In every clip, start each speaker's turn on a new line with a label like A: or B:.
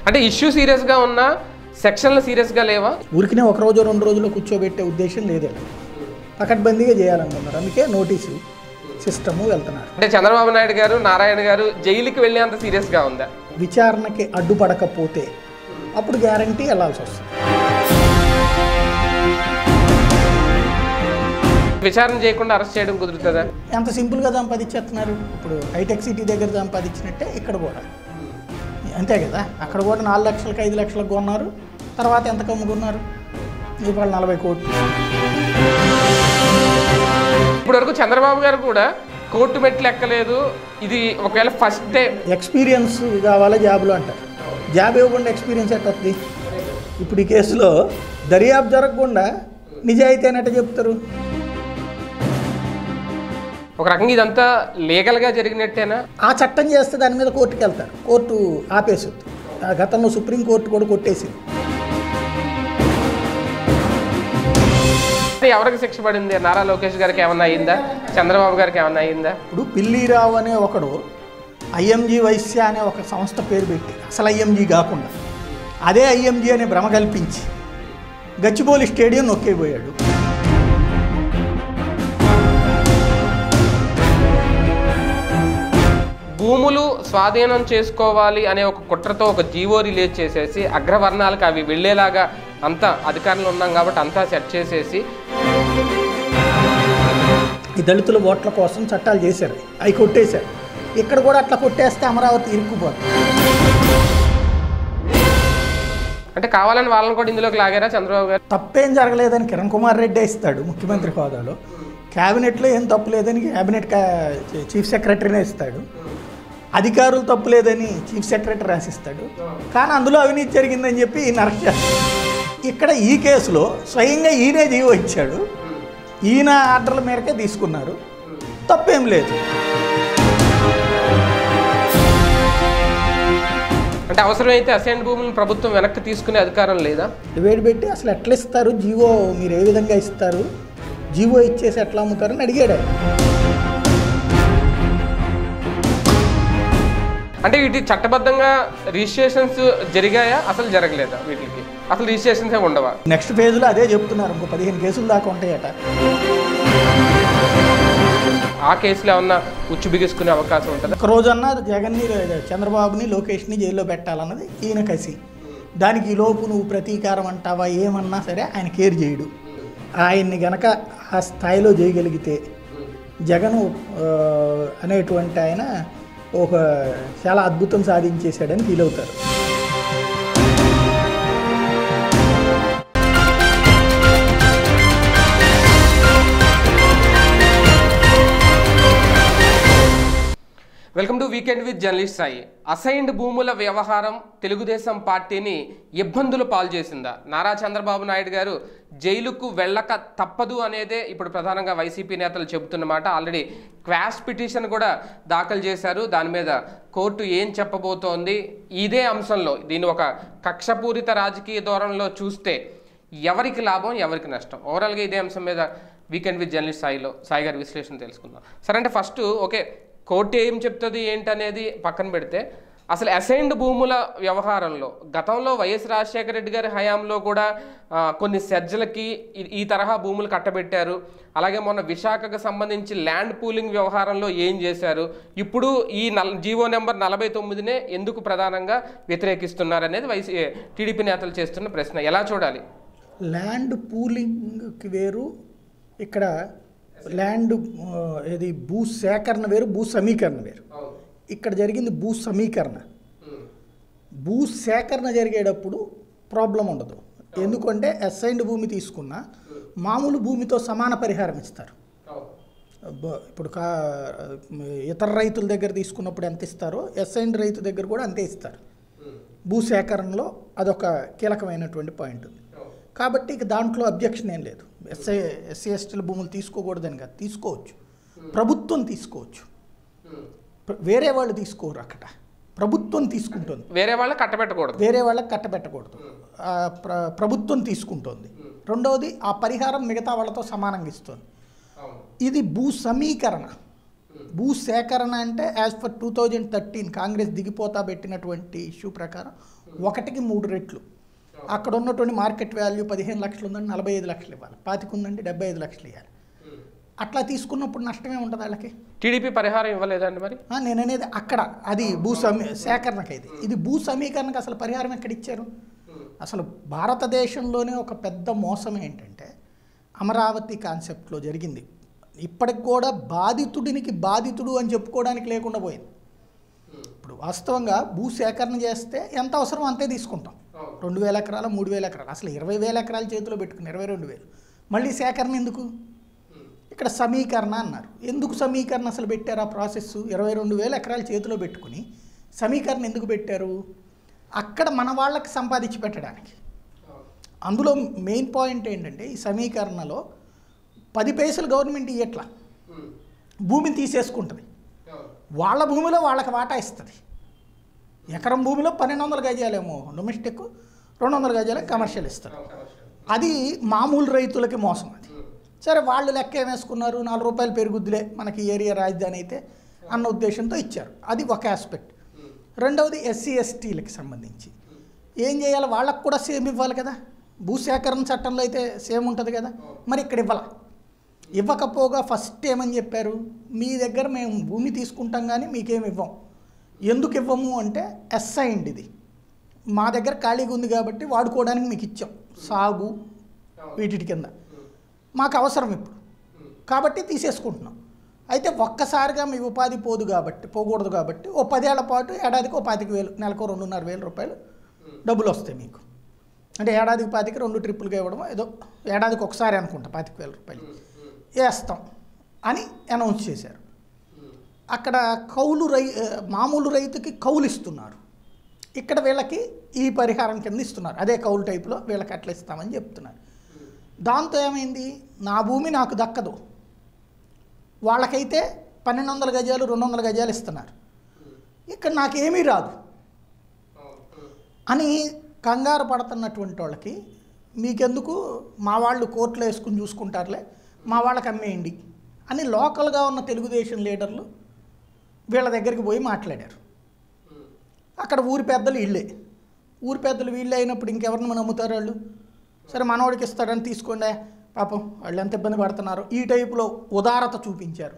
A: అంటే ఇష్యూ సీరియస్గా ఉన్నా సెక్షన్లు సీరియస్గా లేవా
B: ఊరికినే ఒక రోజు రెండు రోజుల్లో కూర్చోబెట్టే ఉద్దేశం లేదే పకడ్బందీగా చేయాలనుకున్నారు అందుకే నోటీసు సిస్టము వెళ్తున్నారు
A: అంటే చంద్రబాబు నాయుడు గారు నారాయణ గారు జైలుకి వెళ్ళేంత సీరియస్గా ఉందా
B: విచారణకి అడ్డుపడకపోతే అప్పుడు గ్యారంటీ వెళ్ళాల్సి వస్తుంది
A: విచారణ చేయకుండా అరెస్ట్ చేయడం కుదురుతుందా
B: ఎంత సింపుల్గా సంపాదించేస్తున్నారు ఇప్పుడు హైటెక్ సిటీ దగ్గర సంపాదించినట్టే ఇక్కడ కూడా అంతే కదా అక్కడ కూడా నాలుగు లక్షలకు ఐదు లక్షలకు కొన్నారు తర్వాత ఎంత కమ్ముకున్నారు ఇవాళ నలభై కోట్లు
A: ఇప్పటి వరకు చంద్రబాబు గారు కూడా కోర్టు మెట్లు ఎక్కలేదు ఇది ఒకవేళ ఫస్ట్ డే
B: ఎక్స్పీరియన్స్ కావాలా జాబులు అంటారు జాబ్ ఇవ్వకుండా ఎక్స్పీరియన్స్ ఎట్ట వస్తుంది ఇప్పుడు ఈ కేసులో దర్యాప్తు జరగకుండా నిజాయితీ అని ఎట్ట చెప్తారు
A: ఒక రకంగా ఇదంతా లీగల్గా జరిగినట్టేనా
B: ఆ చట్టం చేస్తే దాని మీద కోర్టుకి వెళ్తారు కోర్టు ఆపేసుద్ది ఆ గతంలో సుప్రీంకోర్టు కూడా కొట్టేసింది
A: అంటే ఎవరికి శిక్ష పడింది నారా లోకేష్ గారికి ఏమన్నా అయిందా చంద్రబాబు గారికి ఏమన్నా అయిందా
B: ఇప్పుడు పిల్లిరావు అనే ఒకడు ఐఎంజీ వైశ్య అనే ఒక సంస్థ పేరు పెట్టి అసలు ఐఎంజీ కాకుండా అదే ఐఎంజీ అనే భ్రమ కల్పించి గచ్చిబౌలి స్టేడియం నొక్కేపోయాడు
A: భూములు స్వాధీనం చేసుకోవాలి అనే ఒక కుట్రతో ఒక జీవో రిలీజ్ చేసేసి అగ్రవర్ణాలకు అవి వెళ్ళేలాగా అంతా అధికారంలో ఉన్నాం కాబట్టి అంతా సెట్ చేసేసి
B: ఈ దళితుల ఓట్ల కోసం చట్టాలు చేశారు అవి కొట్టేశారు ఇక్కడ కూడా అట్లా కొట్టేస్తే అమరావతి ఇరుక్కుపోతుంది
A: అంటే కావాలని వాళ్ళని కూడా ఇందులోకి లాగారా చంద్రబాబు గారు
B: తప్పేం జరగలేదని కిరణ్ కుమార్ రెడ్డి ఇస్తాడు ముఖ్యమంత్రి హోదాలో క్యాబినెట్లో ఏం తప్పు లేదని క్యాబినెట్ కా- చీఫ్ సెక్రటరీనే ఇస్తాడు అధికారులు తప్పు లేదని చీఫ్ సెక్రటరీ రాసిస్తాడు కానీ అందులో అవినీతి జరిగిందని చెప్పి ఈయన అరెస్ట్ చేస్తాడు ఇక్కడ ఈ కేసులో స్వయంగా ఈయనే జీవో ఇచ్చాడు ఈయన ఆర్డర్ల మేరకే తీసుకున్నారు తప్పేం లేదు
A: అంటే అవసరమైతే అసైన్ భూములను ప్రభుత్వం వెనక్కి తీసుకునే అధికారం లేదా
B: డిబేట్ పెట్టి అసలు ఎట్లా ఇస్తారు జీవో మీరు ఏ విధంగా ఇస్తారు జీవో ఇచ్చేసి ఎట్లా అమ్ముతారని అడిగాడు ఆయన.
A: అంటే వీటి చట్టబద్ధంగా రిజిస్ట్రేషన్స్ జరిగాయా అసలు జరగలేదా వీటికి అసలు రిజిస్ట్రేషన్స్ ఏ ఉండవా
B: నెక్స్ట్ ఫేజ్లో అదే చెప్తున్నారు ఇంకో పదిహేను కేసులు దాకా ఉంటాయట
A: ఆ కేసులో ఏమన్నా ఉచ్చు బిగించుకునే అవకాశం ఉంటుందా
B: ఒక రోజన్నా జగన్ని చంద్రబాబుని లోకేష్ని జైల్లో పెట్టాలన్నది ఈయన కసి దానికి ఈ లోపు నువ్వు ప్రతీకారం అంటావా ఏమన్నా సరే ఆయన కేర్ చేయడు ఆయన్ని గనక ఆ స్థాయిలో చేయగలిగితే జగన్ ఆ, అనేటువంటి ఆయన ఒక చాలా అద్భుతం సాధించేశాడని ఫీల్ అవుతారు
A: welcome to weekend with journalist Sai assigned భూముల వ్యవహారం తెలుగుదేశం పార్టీని ఇబ్బందులు పాలు చేసిందా నారా చంద్రబాబు నాయుడు గారు జైలుకు వెళ్ళక తప్పదు అనేదే ఇప్పుడు ప్రధానంగా వైసీపీ నేతలు చెబుతున్నమాట ఆల్రెడీ క్వాష్ పిటిషన్ కూడా దాఖలు చేశారు దాని మీద కోర్టు ఏం చెప్పబోతోంది ఇదే అంశంలో దీన్ని ఒక కక్షపూరిత రాజకీయ ధోరణిలో చూస్తే ఎవరికి లాభం ఎవరికి నష్టం ఓవరాల్గా ఇదే అంశం మీద వీకెండ్ విత్ జర్నలిస్ట్ సాయిలో సాయి గారి విశ్లేషణ తెలుసుకుందాం సరే అంటే ఫస్ట్ ఓకే కోర్టు ఏం చెప్తుంది ఏంటనేది పక్కన పెడితే అసలు అసైన్డ్ భూముల వ్యవహారంలో గతంలో వైఎస్ రాజశేఖర రెడ్డి గారి హయాంలో కూడా ఆ, కొన్ని సెజ్జలకి ఈ- ఈ తరహా భూములు కట్టబెట్టారు అలాగే మొన్న విశాఖకు సంబంధించి ల్యాండ్ పూలింగ్ వ్యవహారంలో ఏం చేశారు ఇప్పుడు ఈ నల్ జీవో నెంబర్ నలభై తొమ్మిదినే ఎందుకు ప్రధానంగా వ్యతిరేకిస్తున్నారనేది వైసీ టీడీపీ నేతలు చేస్తున్న ప్రశ్న ఎలా చూడాలి
B: ల్యాండ్ పూలింగ్కి వేరు ఇక్కడ ల్యాండ్ ఆ, ఇది భూ సేకరణ వేరు భూ సమీకరణ వేరు ఇక్కడ జరిగింది భూ సమీకరణ భూ సేకరణ జరిగేటప్పుడు ప్రాబ్లం ఉండదు ఎందుకంటే అసైన్డ్ భూమి తీసుకున్న మామూలు భూమితో సమాన పరిహారం ఇస్తారు బ- ఇప్పుడు కా ఇతర రైతుల దగ్గర తీసుకున్నప్పుడు ఎంత ఇస్తారో అసైన్డ్ రైతు దగ్గర కూడా అంతే ఇస్తారు భూ సేకరణలో అదొక కీలకమైనటువంటి పాయింట్ ఉంది కాబట్టి ఇక దాంట్లో అబ్జెక్షన్ ఏం లేదు ఎస్ఐ ఎస్సీ ఎస్టీల భూములు తీసుకోకూడదని కాదు తీసుకోవచ్చు ప్రభుత్వం తీసుకోవచ్చు ప్ర- వేరే వాళ్ళు తీసుకోరు అక్కడ ప్రభుత్వం తీసుకుంటుంది
A: వేరే వాళ్ళకి కట్టబెట్టకూడదు
B: వేరే వాళ్ళకి కట్టబెట్టకూడదు ఆ, ప్ర ప్రభుత్వం తీసుకుంటోంది రెండవది ఆ పరిహారం మిగతా వాళ్ళతో సమానంగా ఇస్తుంది ఇది భూ సమీకరణ భూ సేకరణ అంటే as per two thousand thirteen Congress దిగిపోతా పెట్టినటువంటి ఇష్యూ ప్రకారం ఒకటికి మూడు రెట్లు అక్కడ ఉన్నటువంటి మార్కెట్ వాల్యూ పదిహేను లక్షలు ఉందంటే నలభై ఐదు లక్షలు ఇవ్వాలి పాతిక ఉందంటే డెబ్బై ఐదు లక్షలు ఇవ్వాలి అట్లా తీసుకున్నప్పుడు నష్టమే ఉంటుంది వాళ్ళకి
A: టీడీపీ పరిహారం ఇవ్వలేదండి మరి
B: ఆ, నేను అనేది అక్కడ అది భూ సమీ సేకరణకి ఇది ఇది భూ సమీకరణకు అసలు పరిహారం ఎక్కడ ఇచ్చారు అసలు భారతదేశంలోనే ఒక పెద్ద మోసం ఏంటంటే అమరావతి కాన్సెప్ట్లో జరిగింది ఇప్పటికి కూడా బాధితుడినికి బాధితుడు అని చెప్పుకోవడానికి లేకుండా పోయింది ఇప్పుడు వాస్తవంగా భూ సేకరణ చేస్తే ఎంత అవసరం అంతే తీసుకుంటాం రెండు వేల ఎకరాలు మూడు వేల ఎకరాలు అసలు ఇరవై వేల ఎకరాల చేతిలో పెట్టుకుని ఇరవై రెండు వేలు మళ్ళీ సేకరణ ఎందుకు ఇక్కడ సమీకరణ అన్నారు ఎందుకు సమీకరణ అసలు పెట్టారు ఆ ప్రాసెస్ ఇరవై రెండు వేల ఎకరాల చేతిలో పెట్టుకుని సమీకరణ ఎందుకు పెట్టారు అక్కడ మన వాళ్ళకి సంపాదించి పెట్టడానికి అందులో మెయిన్ పాయింట్ ఏంటంటే ఈ సమీకరణలో పది పైసలు గవర్నమెంట్ ఇయ్యట్లా భూమిని తీసేసుకుంటుంది వాళ్ళ భూమిలో వాళ్ళకి వాటా ఇస్తుంది ఎకరం భూమిలో పన్నెండు వందల గజాలేమో డొమెస్టిక్ రెండు వందల గజాలే కమర్షియల్ ఇస్తారు అది మామూలు రైతులకి మోసం అది సరే వాళ్ళు లెక్క ఏం వేసుకున్నారు నాలుగు రూపాయలు పెరుగుద్దిలే మనకి ఏరియా రాజధాని అయితే అన్న ఉద్దేశంతో ఇచ్చారు అది ఒక ఆస్పెక్ట్ రెండవది ఎస్సీ ఎస్టీలకి సంబంధించి ఏం చేయాలి వాళ్ళకు కూడా సేమ్ ఇవ్వాలి కదా భూసేకరణ చట్టంలో అయితే సేమ్ ఉంటుంది కదా మరి ఇక్కడ ఇవ్వాల ఇవ్వకపోగా ఫస్ట్ ఏమని చెప్పారు మీ దగ్గర మేము భూమి తీసుకుంటాం కానీ మీకేమి ఇవ్వం ఎందుకు ఇవ్వము అంటే అసైన్డ్ ఇది మా దగ్గర ఖాళీగా ఉంది కాబట్టి వాడుకోవడానికి మీకు ఇచ్చాం సాగు వీటి కింద మాకు అవసరం ఇప్పుడు కాబట్టి తీసేసుకుంటున్నాం అయితే ఒక్కసారిగా మీ ఉపాధి పోదు కాబట్టి పోకూడదు కాబట్టి ఓ పదేళ్ల పాటు ఏడాదికి ఓ పాతిక వేలు నెలకు రెండున్నర వేల రూపాయలు డబ్బులు వస్తాయి మీకు అంటే ఏడాదికి పాతికి రెండు ట్రిప్పులుగా ఇవ్వడం ఏదో ఏడాదికి ఒకసారి అనుకుంటా పాతిక వేల రూపాయలు వేస్తాం అని అనౌన్స్ చేశారు అక్కడ కౌలు రై మామూలు రైతుకి కౌలు ఇస్తున్నారు ఇక్కడ వీళ్ళకి ఈ పరిహారం కింద ఇస్తున్నారు అదే కౌలు టైప్లో వీళ్ళకి అట్లా ఇస్తామని చెప్తున్నారు దాంతో ఏమైంది నా భూమి నాకు దక్కదు వాళ్ళకైతే పన్నెండు వందల గజాలు రెండు వందల గజాలు ఇస్తున్నారు ఇక్కడ నాకేమీ రాదు అని కంగారు పడుతున్నటువంటి వాళ్ళకి మీకెందుకు మా వాళ్ళు కోర్టులో వేసుకుని చూసుకుంటారులే మా వాళ్ళకి అమ్మేయండి అని లోకల్గా ఉన్న తెలుగుదేశం లీడర్లు వీళ్ళ దగ్గరికి పోయి మాట్లాడారు అక్కడ ఊరి పెద్దలు వీళ్ళే ఊరి పెద్దలు వీళ్ళే అయినప్పుడు ఇంకెవరిని మనం నమ్ముతారు వాళ్ళు సరే మనవాడికి ఇస్తాడని తీసుకోండి పాపం వాళ్ళు ఎంత ఇబ్బంది పడుతున్నారు ఈ టైపులో ఉదారత చూపించారు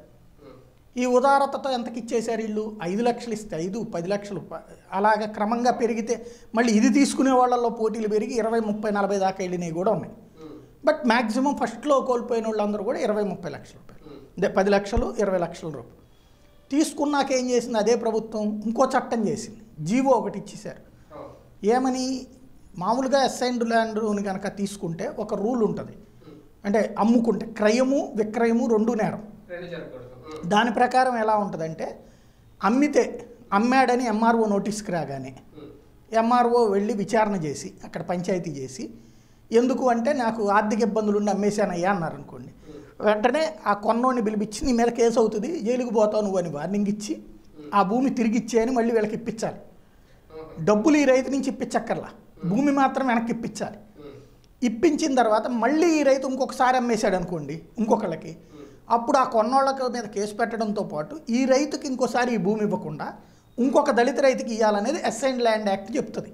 B: ఈ ఉదారతతో ఎంతకి ఇచ్చేశారు వీళ్ళు ఐదు లక్షలు ఇస్తే ఐదు పది లక్షలు ప- అలాగ క్రమంగా పెరిగితే మళ్ళీ ఇది తీసుకునే వాళ్ళల్లో పోటీలు పెరిగి ఇరవై ముప్పై నలభై దాకా వెళ్ళినవి కూడా ఉన్నాయి బట్ మ్యాక్సిమం ఫస్ట్లో కోల్పోయిన వాళ్ళందరూ కూడా ఇరవై ముప్పై లక్షల రూపాయలు అదే పది లక్షలు ఇరవై లక్షల రూపాయలు తీసుకున్నాక ఏం చేసింది అదే ప్రభుత్వం ఇంకో చట్టం చేసింది జీవో ఒకటి ఇచ్చేశారు ఏమని మామూలుగా అసైన్డ్ ల్యాండ్ని కనుక తీసుకుంటే ఒక రూల్ ఉంటుంది అంటే అమ్ముకుంటే క్రయము విక్రయము రెండు నేరం
A: రెండు జరగకూడదు
B: దాని ప్రకారం ఎలా ఉంటుందంటే అమ్మితే అమ్మాడని ఎంఆర్ఓ నోటీస్కి రాగానే ఎంఆర్ఓ వెళ్ళి విచారణ చేసి అక్కడ పంచాయతీ చేసి ఎందుకు అంటే నాకు ఆర్థిక ఇబ్బందులు ఉండి అమ్మేశానయ్యా అన్నారు అనుకోండి వెంటనే ఆ కొన్నోడిని పిలిపించి నీ మీద కేసు అవుతుంది జైలుకు పోతావు నువ్వు అని వార్నింగ్ ఇచ్చి ఆ భూమి తిరిగి ఇచ్చేయని మళ్ళీ వీళ్ళకి ఇప్పించాలి డబ్బులు ఈ రైతు నుంచి ఇప్పించక్కర్లా భూమి మాత్రం వెనక్కి ఇప్పించాలి ఇప్పించిన తర్వాత మళ్ళీ ఈ రైతు ఇంకొకసారి అమ్మేశాడు అనుకోండి ఇంకొకళ్ళకి అప్పుడు ఆ కొన్నోళ్ళకి మీద కేసు పెట్టడంతో పాటు ఈ రైతుకి ఇంకోసారి ఈ భూమి ఇవ్వకుండా ఇంకొక దళిత రైతుకి ఇవ్వాలనేది అసైన్ ల్యాండ్ యాక్ట్ చెప్తుంది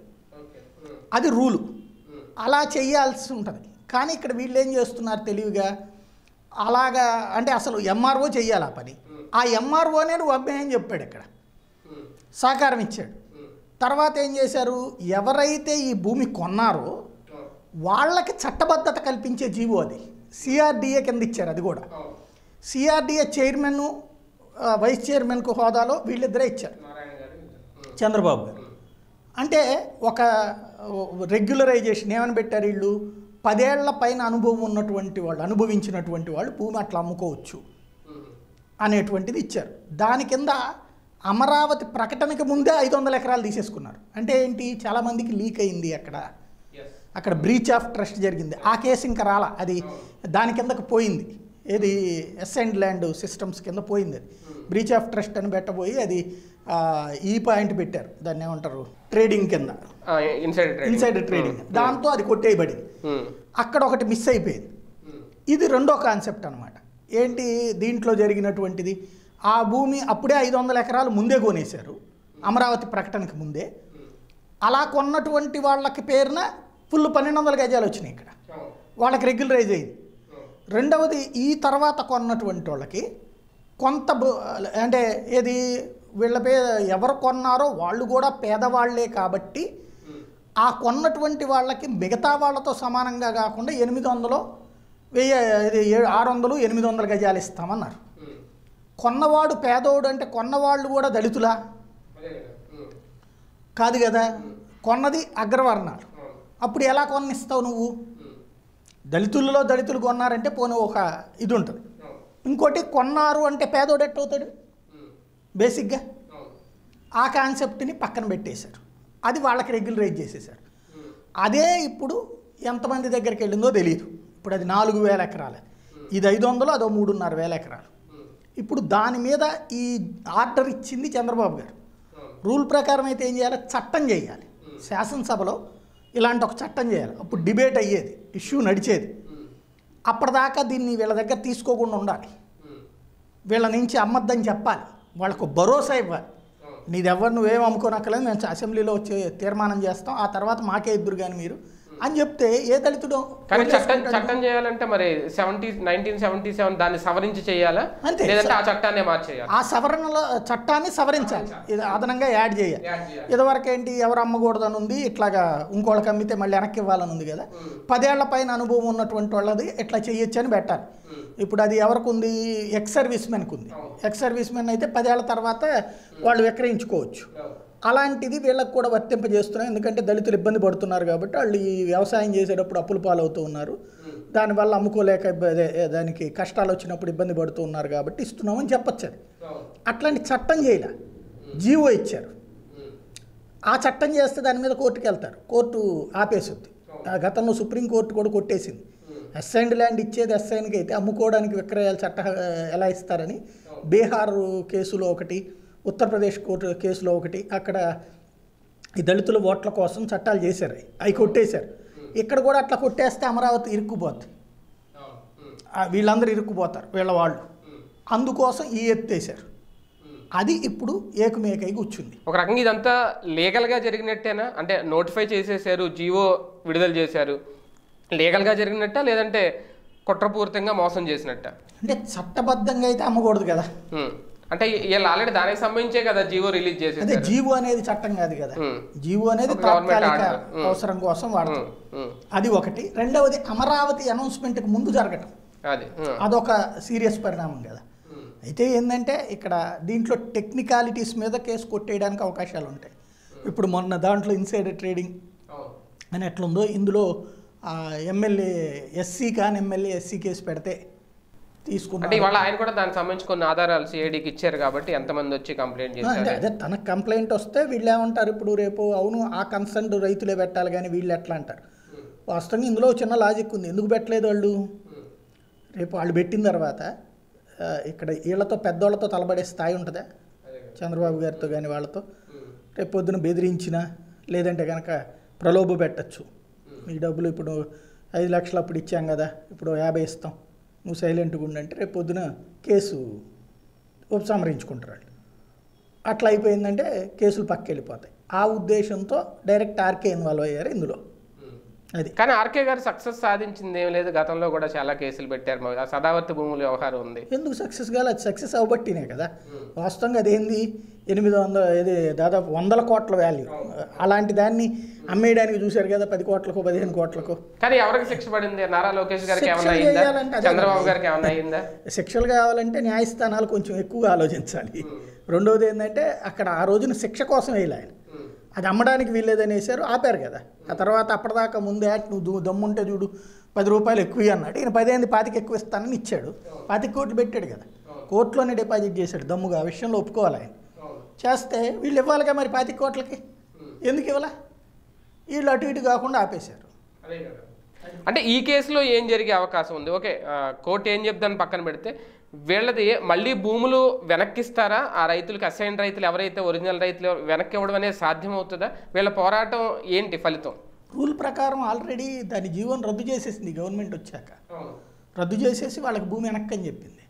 B: అది రూలు అలా చేయాల్సి ఉంటుంది కానీ ఇక్కడ వీళ్ళు ఏం చేస్తున్నారు తెలివిగా అలాగా అంటే అసలు ఎంఆర్ఓ చెయ్యాలి ఆ పని ఆ ఎంఆర్ఓనే నువ్వు అమ్మేయని చెప్పాడు ఇక్కడ సహకారం ఇచ్చాడు తర్వాత ఏం చేశారు ఎవరైతే ఈ భూమి కొన్నారో వాళ్ళకి చట్టబద్ధత కల్పించే జీవో అది సిఆర్డిఏ కింద ఇచ్చారు అది కూడా సిఆర్డిఏ చైర్మన్ వైస్ చైర్మన్కు హోదాలో వీళ్ళిద్దరే ఇచ్చారు
A: నారాయణ గారు
B: చంద్రబాబు గారు అంటే ఒక రెగ్యులరైజేషన్ ఏమని పెట్టారు వీళ్ళు పదేళ్ల పైన అనుభవం ఉన్నటువంటి వాళ్ళు అనుభవించినటువంటి వాళ్ళు భూమి అట్లా అమ్ముకోవచ్చు అనేటువంటిది ఇచ్చారు దాని కింద అమరావతి ప్రకటనకి ముందే ఐదు వందల ఎకరాలు తీసేసుకున్నారు అంటే ఏంటి చాలామందికి లీక్ అయింది అక్కడ
A: ఎస్
B: అక్కడ బ్రీచ్ ఆఫ్ ట్రస్ట్ జరిగింది ఆ కేసు ఇంకా రాలా అది దాని కిందకు పోయింది ఏది ఎస్ అండ్ ల్యాండ్ సిస్టమ్స్ కింద పోయింది అది బ్రీచ్ ఆఫ్ ట్రస్ట్ అని పెట్టబోయి అది ఆ, ఈ పాయింట్ పెట్టారు దాన్ని ఏమంటారు ట్రేడింగ్ కింద
A: ఇన్సైడ్ ట్రేడింగ్
B: ఇన్సైడ్ ట్రేడింగ్ దాంతో అది కొట్టేయబడింది అక్కడ ఒకటి మిస్ అయిపోయింది ఇది రెండో కాన్సెప్ట్ అనమాట ఏంటి దీంట్లో జరిగినటువంటిది ఆ భూమి అప్పుడే ఐదు వందల ఎకరాలు ముందే కొనేశారు అమరావతి ప్రకటనకి ముందే అలా కొన్నటువంటి వాళ్ళకి పేరున ఫుల్ పన్నెండు వందల గజాలు వచ్చినాయి ఇక్కడ వాళ్ళకి రెగ్యులరైజ్ అయింది రెండవది ఈ తర్వాత కొన్నటువంటి వాళ్ళకి కొంత భూ- అంటే ఏది వీళ్ళ పే ఎవరు కొన్నారో వాళ్ళు కూడా పేదవాళ్లే కాబట్టి ఆ కొన్నటువంటి వాళ్ళకి మిగతా వాళ్ళతో సమానంగా కాకుండా ఎనిమిది వందలు వెయ్యి ఇది ఏ- ఆరు వందలు ఎనిమిది వందల గజాలు ఇస్తామన్నారు కొన్నవాడు పేదోడు అంటే కొన్నవాళ్ళు కూడా దళితులా కాదు కదా కొన్నది అగ్రవర్ణాలు అప్పుడు ఎలా కొన్నిస్తావు నువ్వు దళితులలో దళితులు కొన్నారంటే పోనీ ఒక ఇది ఉంటుంది ఇంకోటి కొన్నారు అంటే పేదోడు ఎట్టవుతాడు బేసిక్గా ఆ కాన్సెప్ట్ని పక్కన పెట్టేశారు అది వాళ్ళకి రెగ్యులరైజ్ చేసేసారు అదే ఇప్పుడు ఎంతమంది దగ్గరికి వెళ్ళిందో తెలియదు ఇప్పుడు అది నాలుగు వేల ఎకరాలు ఇది ఐదు వందలు అదో మూడున్నర వేల ఎకరాలు ఇప్పుడు దాని మీద ఈ ఆర్డర్ ఇచ్చింది చంద్రబాబు గారు రూల్ ప్రకారం అయితే ఏం చేయాలి చట్టం చేయాలి శాసనసభలో ఇలాంటి ఒక చట్టం చేయాలి అప్పుడు డిబేట్ అయ్యేది ఇష్యూ నడిచేది అప్పటిదాకా దీన్ని వీళ్ళ దగ్గర తీసుకోకుండా ఉండాలి వీళ్ళ నుంచి అమ్మద్దని చెప్పాలి వాళ్ళకు భరోసా ఇవ్వాలి నీది ఎవరు నువ్వేం అమ్ముకోనక్కలేదు మేము అసెంబ్లీలో వచ్చి తీర్మానం చేస్తాం ఆ తర్వాత మాకే ఇద్దరు కానీ మీరు అని చెప్తే ఏ దళితుడు
A: కానీ చట్టం
B: వదిలేసుకుంటాడు?
A: చట్టం చేయాలంటే మరి సెవెంటీ నైన్టీన్ సెవెంటీ సెవెన్ దాన్ని సవరించి చేయాలా
B: అంతే.
A: లేదంటే ఆ చట్టాన్ని మార్చేయాలి
B: ఆ సవరణలో చట్టాన్ని సవరించాలి ఇది అదనంగా యాడ్ చేయాలి
A: యాడ్ చేయాలి.
B: ఇదివరకు ఏంటి ఎవరు అమ్మకూడదని ఉంది ఇట్లాగా ఇంకోళ్ళకి అమ్మితే మళ్ళీ వెనక్కి ఇవ్వాలని ఉంది కదా పదేళ్ల పైన అనుభవం ఉన్నటువంటి వాళ్ళది ఇట్లా చేయొచ్చు అని పెట్టాలి ఇప్పుడు అది ఎవరికి ఉంది ఎక్స్ సర్వీస్ మెన్కి ఉంది ఎక్స్ సర్వీస్ మెన్ అయితే పదేళ్ల తర్వాత వాళ్ళు విక్రయించుకోవచ్చు అలాంటిది వీళ్ళకి కూడా వర్తింపజేస్తున్నాం ఎందుకంటే దళితులు ఇబ్బంది పడుతున్నారు కాబట్టి వాళ్ళు ఈ వ్యవసాయం చేసేటప్పుడు అప్పులు పాలవుతూ ఉన్నారు దానివల్ల అమ్ముకోలేక ఇబ్బ- అదే, దానికి కష్టాలు వచ్చినప్పుడు ఇబ్బంది పడుతూ ఉన్నారు కాబట్టి ఇస్తున్నామని చెప్పచ్చు అది అట్లాంటి చట్టం చేయలే జీవో ఇచ్చారు ఆ చట్టం చేస్తే దాని మీద కోర్టుకి వెళ్తారు కోర్టు ఆపేసుద్ది ఆ గతంలో సుప్రీంకోర్టు కూడా కొట్టేసింది అసైన్డ్ ల్యాండ్ ఇచ్చేది అసైన్కి అయితే అమ్ముకోవడానికి విక్రయాల చట్ట ఎలా ఇస్తారని బీహార్ కేసులో ఒకటి ఉత్తరప్రదేశ్ కోర్టు కేసులో ఒకటి అక్కడ ఈ దళితుల ఓట్ల కోసం చట్టాలు చేశారు అవి. అవి కొట్టేశారు ఇక్కడ కూడా అట్లా కొట్టేస్తే అమరావతి ఇరుక్కుపోద్ది ఆ వీళ్ళందరూ ఇరుక్కుపోతారు వీళ్ళ వాళ్ళు అందుకోసం ఈ ఎత్తేసారు అది ఇప్పుడు ఏకమేకై కూర్చుంది
A: ఒక రకంగా ఇదంతా లీగల్గా జరిగినట్టేనా అంటే నోటిఫై చేసేసారు జీవో విడుదల చేశారు లీగల్గా జరిగినట్టా లేదంటే కుట్రపూరితంగా మోసం చేసినట్ట
B: అంటే చట్టబద్ధంగా అయితే అమ్మకూడదు కదా
A: ఉమ్. అంటే వీళ్ళు ఆల్రెడీ దానికి సంబంధించే కదా జీవో రిలీజ్
B: అదే
A: చేసేసారు
B: జీవో అనేది చట్టం కాదు కదా
A: ఉమ్.
B: జీవో అనేది
A: ఒక గవర్నమెంట్
B: తాత్కాలిక
A: ఆర్డర్. ఉమ్.
B: అవసరం కోసం వాడతాం
A: ఉమ్, ఉమ్.
B: అది ఒకటి రెండవది అమరావతి అనౌన్స్మెంట్కి ముందు జరగటం
A: అది ఉమ్.
B: అదొక సీరియస్ పరిణామం కదా అయితే ఏంటంటే ఇక్కడ దీంట్లో టెక్నికాలిటీస్ మీద కేసు కొట్టేయడానికి అవకాశాలు ఉంటాయి ఇప్పుడు మొన్న దాంట్లో ఇన్సైడర్ ట్రేడింగ్
A: అవును.
B: అని ఎట్లుందో ఇందులో ఆ, ఎమ్మెల్యే ఎస్సీ కాని ఎమ్మెల్యే ఎస్సీ కేసు పెడితే
A: అంటే
B: తీసుకున్నారు
A: ఇవాళ ఆయన కూడా దానికి సంబంధించి కొన్ని ఆధారాలు సిఐడికి ఇచ్చారు కాబట్టి ఎంతమంది వచ్చి కంప్లైంట్
B: ఆ, అంటే
A: చేశారు
B: అదే తనకు కంప్లైంట్ వస్తే వీళ్ళు ఏమంటారు ఇప్పుడు రేపు అవును ఆ కన్సర్న్ రైతులే పెట్టాలి కానీ వీళ్ళు ఎట్లా అంటారు వాస్తవంగా ఇందులో చిన్న లాజిక్ ఉంది ఎందుకు పెట్టలేదు వాళ్ళు రేపు వాళ్ళు పెట్టిన తర్వాత ఆ, ఇక్కడ వీళ్ళతో పెద్దోళ్ళతో తలబడే స్థాయి ఉంటుందా చంద్రబాబు గారితో కానీ వాళ్ళతో రేపు పొద్దున బెదిరించినా లేదంటే కనుక ప్రలోభ పెట్టచ్చు ఈ డబ్బులు ఇప్పుడు ఐదు లక్షలు అప్పుడు ఇచ్చాం కదా ఇప్పుడు యాభై ఇస్తాం నువ్వు సైలెంట్గా ఉండంటే రేపు పొద్దున కేసు ఉపసంహరించుకుంటారు వాళ్ళు అట్లా అయిపోయిందంటే కేసులు పక్క వెళ్ళిపోతాయి ఆ ఉద్దేశంతో డైరెక్ట్ ఆర్కే ఇన్వాల్వ్ అయ్యారు ఇందులో అది
A: కానీ ఆర్కే గారు సక్సెస్ సాధించింది ఏం లేదు గతంలో కూడా చాలా కేసులు పెట్టారు మరి ఆ సదావర్తి భూముల వ్యవహారం ఉంది
B: ఎందుకు సక్సెస్ కాదు అది సక్సెస్ అవ్వబట్టినే కదా వాస్తవంగా అదేంది ఎనిమిది వందల ఇది దాదాపు వందల కోట్ల వాల్యూ అలాంటి దాన్ని అమ్మేయడానికి చూశారు కదా పది కోట్లకు పదిహేను కోట్లకు
A: కానీ ఎవరికి శిక్ష పడింది నారా లోకేష్ గారికి
B: శిక్ష
A: ఏమన్నా అయిందా
B: చేయాలంటే అదే
A: చంద్రబాబు గారికి ఏమన్నా అయిందా
B: శిక్షలు కావాలంటే న్యాయస్థానాలు కొంచెం ఎక్కువగా ఆలోచించాలి రెండవది ఏంటంటే అక్కడ ఆ రోజున శిక్ష కోసం వేయాలి ఆయన అది అమ్మడానికి వీల్లేదని వేశారు ఆపారు కదా ఆ తర్వాత అప్పటిదాకా ముందే నువ్వు దు- దమ్ముంటే చూడు పది రూపాయలు ఎక్కువ ఇయ్యి" అన్నాడు ఈయన పదిహేను పాతికి ఎక్కువ ఇస్తానని ఇచ్చాడు పాతిక కోట్లు పెట్టాడు కదా కోర్టులోనే డిపాజిట్ చేశాడు దమ్ముగా ఆ విషయంలో ఒప్పుకోవాలి ఆయన చేస్తే వీళ్ళు ఇవ్వాలిగా మరి పాతిక కోట్లకి ఎందుకు ఇవ్వాలా వీళ్ళు అటు ఇటు కాకుండా ఆపేశారు
A: అంటే ఈ కేసులో ఏం జరిగే అవకాశం ఉంది ఓకే ఆ, కోర్టు ఏం చెప్దాన్ని పక్కన పెడితే వీళ్ళది మళ్ళీ భూములు వెనక్కిస్తారా ఆ రైతులకు అసైన్ రైతులు ఎవరైతే ఒరిజినల్ రైతులు వెనక్కి ఇవ్వడం అనేది సాధ్యమవుతుందా వీళ్ళ పోరాటం ఏంటి ఫలితం
B: రూల్ ప్రకారం ఆల్రెడీ దాని జీవోని రద్దు చేసేసింది గవర్నమెంట్ వచ్చాక రద్దు చేసేసి వాళ్ళకి భూమి వెనక్కని చెప్పింది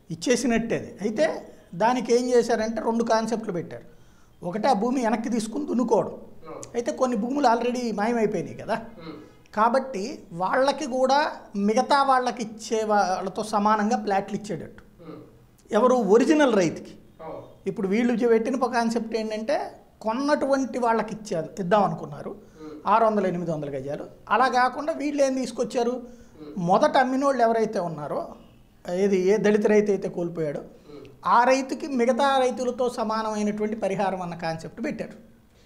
B: ఇచ్చేసినట్టే అది అయితే దానికి ఏం చేశారంటే రెండు కాన్సెప్ట్లు పెట్టారు ఒకటి ఆ భూమి వెనక్కి తీసుకుని దున్నుకోవడం అయితే కొన్ని భూములు ఆల్రెడీ మాయమైపోయినాయి కదా కాబట్టి వాళ్ళకి కూడా మిగతా వాళ్ళకి ఇచ్చే వాళ్ళతో సమానంగా ప్లాట్లు ఇచ్చేటట్టు ఎవరు ఒరిజినల్ రైతుకి ఇప్పుడు వీళ్ళు చే- పెట్టిన ఒక కాన్సెప్ట్ ఏంటంటే కొన్నటువంటి వాళ్ళకి ఇచ్చారు ఇద్దాం అనుకున్నారు ఆరు వందల ఎనిమిది వందల గజాలు అలా కాకుండా వీళ్ళు ఏం తీసుకొచ్చారు మొదట అమ్మిన వాళ్ళు ఎవరైతే ఉన్నారో ఏది ఏ దళిత రైతు అయితే కోల్పోయాడో ఆ రైతుకి మిగతా రైతులతో సమానమైనటువంటి పరిహారం అన్న కాన్సెప్ట్ పెట్టారు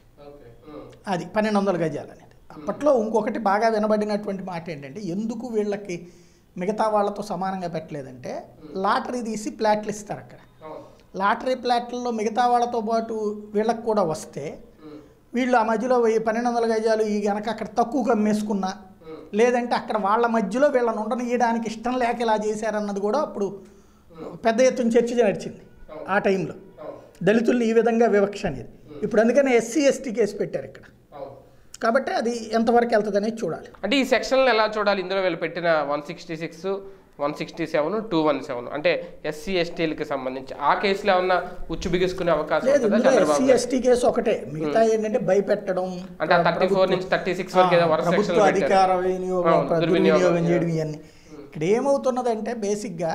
B: అది పన్నెండు వందల గజాలు అనేది అప్పట్లో ఇంకొకటి బాగా వినబడినటువంటి మాట ఏంటంటే ఎందుకు వీళ్ళకి మిగతా వాళ్ళతో సమానంగా పెట్టలేదంటే లాటరీ తీసి ప్లాట్లు ఇస్తారు అక్కడ లాటరీ ప్లాట్లలో మిగతా వాళ్ళతో పాటు వీళ్ళకి కూడా వస్తే వీళ్ళు ఆ మధ్యలో వెయ్యి పన్నెండు వందల గజాలు ఈ గనక అక్కడ తక్కువగా అమ్మేసుకున్నా లేదంటే అక్కడ వాళ్ళ మధ్యలో వీళ్ళని ఉండనియడానికి ఇష్టం లేక ఇలా చేశారన్నది కూడా అప్పుడు పెద్ద ఎత్తున చర్చ నడిచింది ఆ టైంలో దళితుల్ని ఈ విధంగా వివక్ష అనేది ఇప్పుడు అందుకనే ఎస్సీ ఎస్టీ కేసు పెట్టారు ఇక్కడ కాబట్టి అది ఎంతవరకు వెళ్తుంది అనేది చూడాలి
A: అంటే ఈ సెక్షన్లు ఎలా చూడాలి ఇందులో వీళ్ళు పెట్టిన one sixty six one sixty seven two one seven అంటే ఎస్సీ ఎస్టీలకి సంబంధించి ఆ కేసులో ఏమన్నా ఉచ్చు బిగుసుకునే అవకాశం
B: లేదు
A: ఉంటుందా
B: ఇందులో
A: చంద్రబాబు
B: ఎస్సీ
A: గారు?
B: ఎస్టీ కేసు ఒకటే మిగతా ఏంటంటే భయపెట్టడం
A: అంటే థర్టీ ఫోర్ నుంచి థర్టీ సిక్స్ వరకు ఏదో వరుస
B: ప్రభుత్వ
A: సెక్షన్లు పెట్టారు.
B: అధికార వినియోగం
A: అవును,
B: ప్ర-
A: దుర్వినియోగం
B: దుర్వినియోగం చేయడం ఇవన్నీ ఇక్కడ ఏమవుతున్నదంటే బేసిక్గా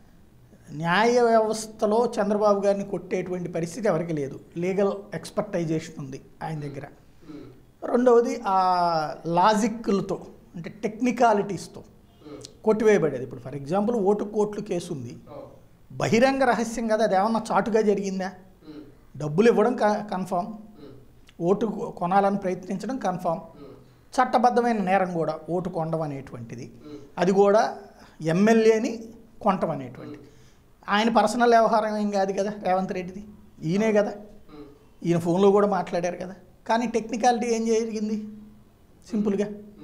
B: న్యాయ వ్యవస్థలో చంద్రబాబు గారిని కొట్టేటువంటి పరిస్థితి ఎవరికి లేదు లీగల్ ఎక్స్పర్టైజేషన్ ఉంది ఆయన దగ్గర రెండవది ఆ లాజిక్లతో అంటే టెక్నికాలిటీస్తో కొట్టివేయబడేది ఇప్పుడు ఫర్ ఎగ్జాంపుల్ ఓటు కోట్లు కేసు ఉంది బహిరంగ రహస్యం కదా అది ఏమన్నా చాటుగా జరిగిందా డబ్బులు ఇవ్వడం కన్ఫామ్ ఓటు కొనాలని ప్రయత్నించడం కన్ఫామ్ చట్టబద్ధమైన నేరం కూడా ఓటు కొనడం అనేటువంటిది అది కూడా ఎమ్మెల్యేని కొనటం అనేటువంటిది ఆయన పర్సనల్ వ్యవహారం ఏం కాదు కదా రేవంత్ రెడ్డిది ఈయనే కదా ఈయన ఫోన్లో కూడా మాట్లాడారు కదా కానీ టెక్నికాలిటీ ఏం జరిగింది సింపుల్గా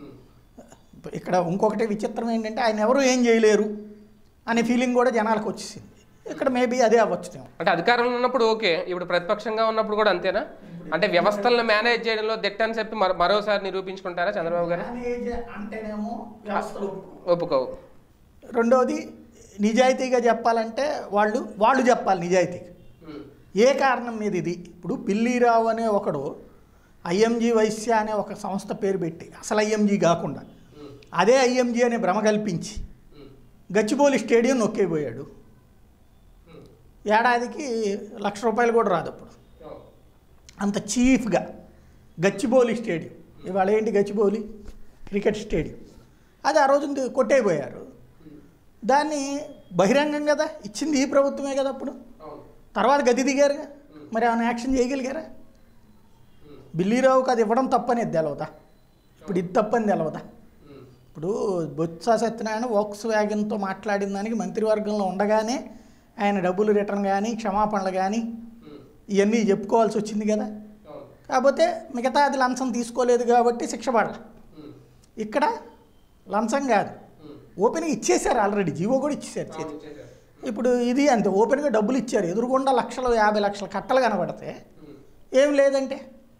B: ఇక్కడ ఇంకొకటి విచిత్రం ఏంటంటే ఆయన ఎవరు ఏం చేయలేరు అనే ఫీలింగ్ కూడా జనాలకు వచ్చేసింది ఇక్కడ మేబీ అదే అవ్వచ్చు
A: అంటే అధికారంలో ఉన్నప్పుడు ఓకే ఇప్పుడు ప్రతిపక్షంగా ఉన్నప్పుడు కూడా అంతేనా అంటే వ్యవస్థలను మేనేజ్ చేయడంలో దిట్ట అని చెప్పి మరో- మరోసారి నిరూపించుకుంటారా చంద్రబాబు గారు
B: అంటేనేమో వ్యవస్థలు
A: ఒప్పుకోవు
B: రెండవది నిజాయితీగా చెప్పాలంటే వాళ్ళు వాళ్ళు చెప్పాలి నిజాయితీగా ఏ కారణం మీద ఇది ఇప్పుడు పిల్లిరావు అనే ఒకడు ఐఎంజీ వైశ్య అనే ఒక సంస్థ పేరు పెట్టి అసలు ఐఎంజీ కాకుండా అదే ఐఎంజీ అనే భ్రమ కల్పించి గచ్చిబౌలి స్టేడియం నొక్కేపోయాడు ఏడాదికి లక్ష రూపాయలు కూడా రాదు అప్పుడు అంత చీఫ్గా గచ్చిబౌలి స్టేడియం ఇవాళ ఏంటి గచ్చిబౌలి క్రికెట్ స్టేడియం అది ఆ రోజు కొట్టేపోయారు దాన్ని బహిరంగం కదా ఇచ్చింది ఈ ప్రభుత్వమే కదా అప్పుడు తర్వాత గది దిగారుగా మరి ఆయన యాక్షన్ చేయగలిగారా బిల్లీరావుకి అది ఇవ్వడం తప్పని తెలవదా ఇప్పుడు ఇది తప్పని తెలవదా ఇప్పుడు బొత్స సత్యనారాయణ వోక్స్ వ్యాగన్తో మాట్లాడిన దానికి మంత్రివర్గంలో ఉండగానే ఆయన డబ్బులు రిటర్న్ కానీ క్షమాపణలు కానీ ఇవన్నీ చెప్పుకోవాల్సి వచ్చింది కదా కాకపోతే మిగతా అది లంచం తీసుకోలేదు కాబట్టి శిక్ష పడాలి ఇక్కడ లంచం కాదు ఓపెన్గా ఇచ్చేశారు ఆల్రెడీ జీవో కూడా ఇచ్చేశారు చేతి ఇప్పుడు ఇది అంతే ఓపెన్గా డబ్బులు ఇచ్చారు ఎదురుగుండా లక్షలు యాభై లక్షల కట్టలు కనబడితే ఏం లేదంటే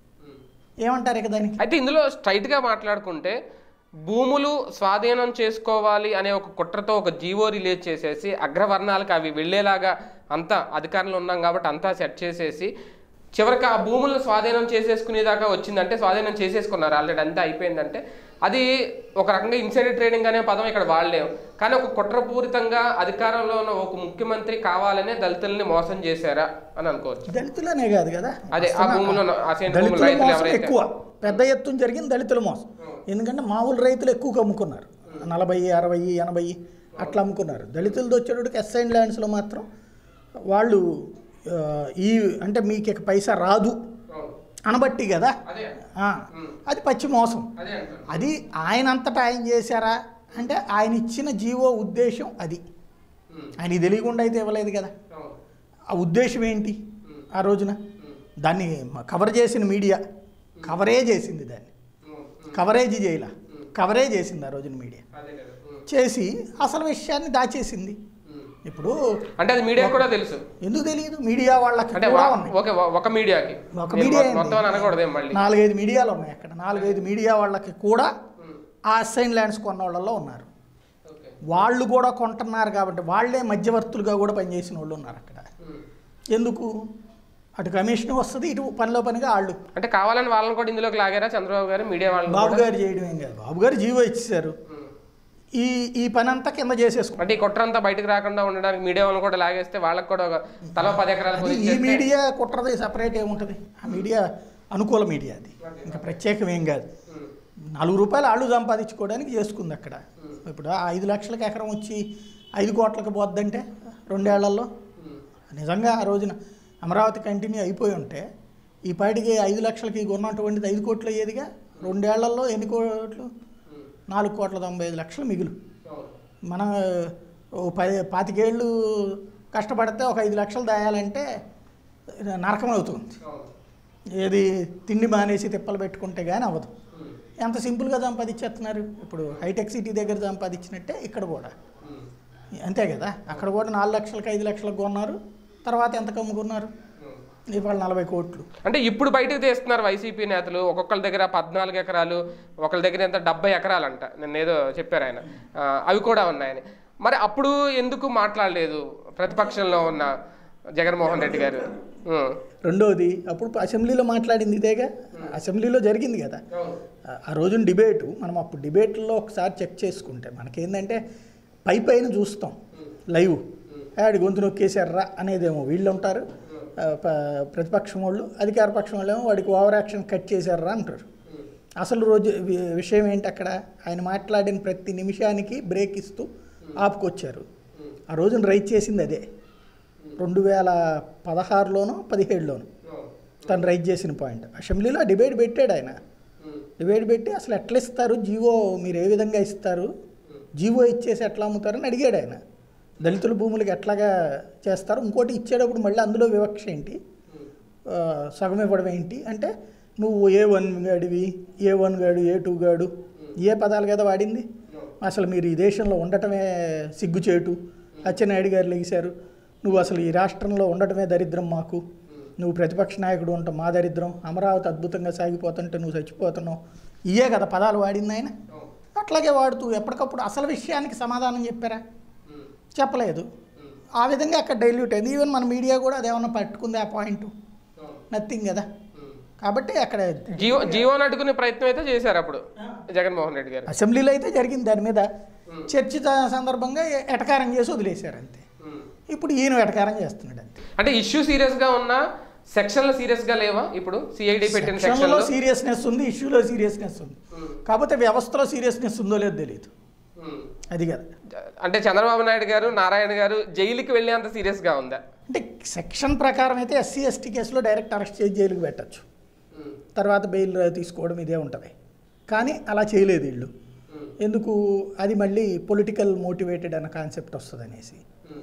B: ఏమంటారు ఇక దానికి
A: అయితే ఇందులో స్ట్రైట్ గా మాట్లాడుకుంటే భూములు స్వాధీనం చేసుకోవాలి అనే ఒక కుట్రతో ఒక జీవో రిలీజ్ చేసేసి అగ్రవర్ణాలకు అవి వెళ్ళేలాగా అంతా అధికారంలో ఉన్నాం కాబట్టి అంతా సెట్ చేసేసి చివరికి ఆ భూములను స్వాధీనం చేసేసుకునేదాకా వచ్చిందంటే స్వాధీనం చేసేసుకున్నారు ఆల్రెడీ అంతా అయిపోయిందంటే అది ఒక రకంగా ఇన్సైడర్ ట్రేడింగ్ అనే పదం ఇక్కడ వాడలేము కానీ ఒక కుట్రపూరితంగా అధికారంలో ఉన్న ఒక ముఖ్యమంత్రి కావాలనే దళితుల్ని మోసం చేశారా అని అనుకోవచ్చు
B: దళితులనే కాదు కదా
A: అదే ఆ భూములో ఉన్న- ఆ సేంద్రియ భూముల
B: దళితుల
A: రైతులు
B: మోసం
A: ఎవరైతే
B: ఎక్కువ పెద్ద ఎత్తున జరిగింది దళితుల మోసం ఎందుకంటే మామూలు రైతులు ఎక్కువగా అమ్ముకున్నారు నలభై అరవై ఎనభై అట్లా అమ్ముకున్నారు దళితులతో వచ్చేటప్పటికి ఎస్ఐన్ ల్యాండ్స్లో మాత్రం వాళ్ళు ఆ, ఈ అంటే మీకు ఇక పైసా రాదు అనబట్టి కదా
A: అదే
B: ఆ, అది పచ్చి మోసం
A: అదే అంటారు
B: అది ఆయన అంతటా ఆయన చేశారా అంటే ఆయన ఇచ్చిన జీవో ఉద్దేశం అది ఆయన తెలియకుండా అయితే ఇవ్వలేదు కదా ఆ ఉద్దేశం ఏంటి ఆ రోజున దాన్ని కవర్ చేసిన మీడియా కవరే చేసింది దాన్ని కవరేజ్ చేయలా కవరే చేసింది ఆ రోజున మీడియా
A: అదే కదా
B: చేసి అసలు విషయాన్ని దాచేసింది ఇప్పుడు
A: అంటే అది మీడియా కూడా తెలుసు
B: ఎందుకు తెలియదు మీడియా వాళ్ళకి
A: అంటే
B: కూడా
A: వా-
B: ఉన్నాయి
A: ఓకే ఒక- ఒక మీడియాకి
B: ఒక
A: నేను
B: మీడియా
A: మొ-
B: ఏంది?
A: మొత్తం అని అనకూడదేం మళ్ళీ
B: నాలుగైదు మీడియాలు ఉన్నాయి అక్కడ నాలుగైదు మీడియా వాళ్ళకి కూడా ఆ అసైన్ ల్యాండ్స్ కొన్న వాళ్ళలో ఉన్నారు వాళ్ళు కూడా కొంటున్నారు కాబట్టి వాళ్ళే మధ్యవర్తులుగా కూడా పనిచేసిన వాళ్ళు ఉన్నారు అక్కడ ఎందుకు అటు కమిషన్ వస్తుంది ఇటు పనిలో పనిగా వాళ్ళు
A: అంటే కావాలని వాళ్ళని కూడా ఇందులోకి లాగారా చంద్రబాబు గారు మీడియా వాళ్ళని
B: బాబు
A: కూడా?
B: గారు చేయడం ఏం కాదు బాబు గారు జీవో ఇచ్చేశారు
A: ఉమ్.
B: ఈ ఈ పని అంతా కింద చేసేసుకుంటారు
A: అంటే ఈ కుట్రంతా బయటకు రాకుండా ఉండడానికి మీడియా వాళ్ళని కూడా లాగేస్తే వాళ్ళకి కూడా ఒక తల పది ఎకరాల
B: అది
A: పొలం
B: ఈ
A: ఇచ్చేస్తే-
B: మీడియా కుట్రది సపరేట్ ఏముంటుంది ఆ మీడియా అనుకూల మీడియా అది ఇంకా ప్రత్యేకం ఏం కాదు
A: ఉమ్.
B: నాలుగు రూపాయలు ఆళ్ళు సంపాదించుకోవడానికి చేసుకుంది అక్కడ ఇప్పుడు ఆ ఐదు లక్షలకి ఎకరం వచ్చి ఐదు కోట్లకి పోద్దంటే రెండేళ్లలో
A: ఉమ్.
B: నిజంగా ఆ రోజున అమరావతి కంటిన్యూ అయిపోయి ఉంటే ఈ పాటికి ఐదు లక్షలకి కొన్నటువంటిది ఐదు కోట్లు అయ్యేదిగా రెండేళ్లలో ఎన్ని కోట్లు
A: ఉమ్.
B: నాలుగు కోట్ల తొంభై ఐదు లక్షలు మిగులు
A: అవును.
B: మనం ఓ పది పాతికేళ్ళు కష్టపడితే ఒక ఐదు లక్షలు దాయాలంటే నరకం అవుతుంది
A: అవును.
B: ఏది తిండి మానేసి తిప్పలు పెట్టుకుంటే కానీ అవ్వదు
A: ఉమ్.
B: ఎంత సింపుల్గా సంపాదించేస్తున్నారు ఇప్పుడు హైటెక్ సిటీ దగ్గర సంపాదించినట్టే ఇక్కడ కూడా
A: ఉమ్.
B: అంతే కదా అక్కడ కూడా నాలుగు లక్షలకి ఐదు లక్షలకు కొన్నారు తర్వాత ఎంత కమ్ముకున్నారు
A: ఉమ్.
B: ఇవాళ నలభై కోట్లు
A: అంటే ఇప్పుడు బయటకు తీస్తున్నారు వైసీపీ నేతలు ఒక్కొక్కరి దగ్గర పద్నాలుగు ఎకరాలు ఒకళ్ళ దగ్గర ఎంత డెబ్బై ఎకరాలు అంట నిన్న ఏదో చెప్పారు ఆయన ఆ, అవి కూడా ఉన్నాయని మరి అప్పుడు ఎందుకు మాట్లాడలేదు ప్రతిపక్షంలో ఉన్న జగన్మోహన్ రెడ్డి గారు ఉమ్.
B: రెండోది అప్పుడు అసెంబ్లీలో మాట్లాడింది ఇదేగా అసెంబ్లీలో జరిగింది కదా ఆ- ఆ రోజున డిబేటు మనం అప్పుడు డిబేట్లో ఒకసారి చెక్ చేసుకుంటే మనకేందంటే పై పైన చూస్తాం లైవ్ ఆడి గొంతు నొక్కేశారా అనేదేమో వీళ్ళు ఉంటారు ఆ, ప- ప్రతిపక్షం వాళ్ళు అధికార పక్షం వాళ్ళు ఏమో వాడికి ఓవర్ యాక్షన్ కట్ చేశారా అంటారు అసలు రోజు వి- విషయం ఏంటి అక్కడ ఆయన మాట్లాడిన ప్రతి నిమిషానికి బ్రేక్ ఇస్తూ ఆపుకొచ్చారు ఆ రోజున రైట్ చేసింది అదే రెండు వేల పదహారులోనో పదిహేడులోనో తను రైట్ చేసిన పాయింట్ అసెంబ్లీలో ఆ డిబేట్ పెట్టాడు ఆయన డిబేట్ పెట్టి అసలు ఎట్లా ఇస్తారు జీవో మీరు ఏ విధంగా ఇస్తారు జీవో ఇచ్చేసి ఎట్లా అమ్ముతారని అడిగాడు ఆయన దళితుల భూములకి ఎట్లాగా చేస్తారు ఇంకోటి ఇచ్చేటప్పుడు మళ్ళీ అందులో వివక్ష ఏంటి ఆ, సగం ఇవ్వడం ఏంటి అంటే నువ్వు ఏ వన్ గాడివి ఏ వన్ గాడు ఏ టూ గాడు ఏ పదాలు కదా వాడింది అసలు మీరు ఈ దేశంలో ఉండటమే సిగ్గుచేటు అచ్చెన్నాయుడు గారు లెగిశారు నువ్వు అసలు ఈ రాష్ట్రంలో ఉండటమే దరిద్రం మాకు నువ్వు ప్రతిపక్ష నాయకుడు ఉంటావు మా దరిద్రం అమరావతి అద్భుతంగా సాగిపోతుంటే నువ్వు చచ్చిపోతున్నావు ఇయే కదా పదాలు వాడింది ఆయన అట్లాగే వాడుతూ ఎప్పటికప్పుడు అసలు విషయానికి సమాధానం చెప్పారా చెప్పలేదు ఆ విధంగా అక్కడ డైల్యూట్ అయింది ఈవెన్ మన మీడియా కూడా అదేమన్నా పట్టుకుంది ఆ పాయింట్ నథింగ్ కదా కాబట్టి అక్కడ
A: జీవో జీవోని అడ్డుకునే ప్రయత్నం అయితే చేశారు అప్పుడు జగన్మోహన్ రెడ్డి గారు
B: అసెంబ్లీలో అయితే జరిగింది దాని మీద చర్చ ద- సందర్భంగా ఎ- ఎటకారం చేసి వదిలేశారు అంతే ఇప్పుడు ఈయన ఎటకారం చేస్తున్నాడు అంతే
A: అంటే ఇష్యూ సీరియస్ గా ఉన్నా సెక్షన్లు సీరియస్ గా లేవా ఇప్పుడు సిఐడి పెట్టిన
B: సెక్షన్లో
A: సెక్షన్లో
B: సీరియస్నెస్ ఉంది ఇష్యూలో సీరియస్నెస్ ఉంది కాకపోతే వ్యవస్థలో సీరియస్నెస్ ఉందో లేదో తెలియదు అది కదా
A: అంటే చంద్రబాబు నాయుడు గారు నారాయణ గారు జైలుకి వెళ్ళేంత సీరియస్ గా ఉందా
B: అంటే సెక్షన్ ప్రకారం అయితే ఎస్సీ ఎస్టీ కేసులో డైరెక్ట్ అరెస్ట్ చేసి జైలుకి పెట్టచ్చు తర్వాత బెయిల్ తీసుకోవడం ఇదే ఉంటుంది కానీ అలా చేయలేదు వీళ్ళు ఎందుకు అది మళ్ళీ పొలిటికల్ మోటివేటెడ్ అన్న కాన్సెప్ట్ వస్తుంది అనేసి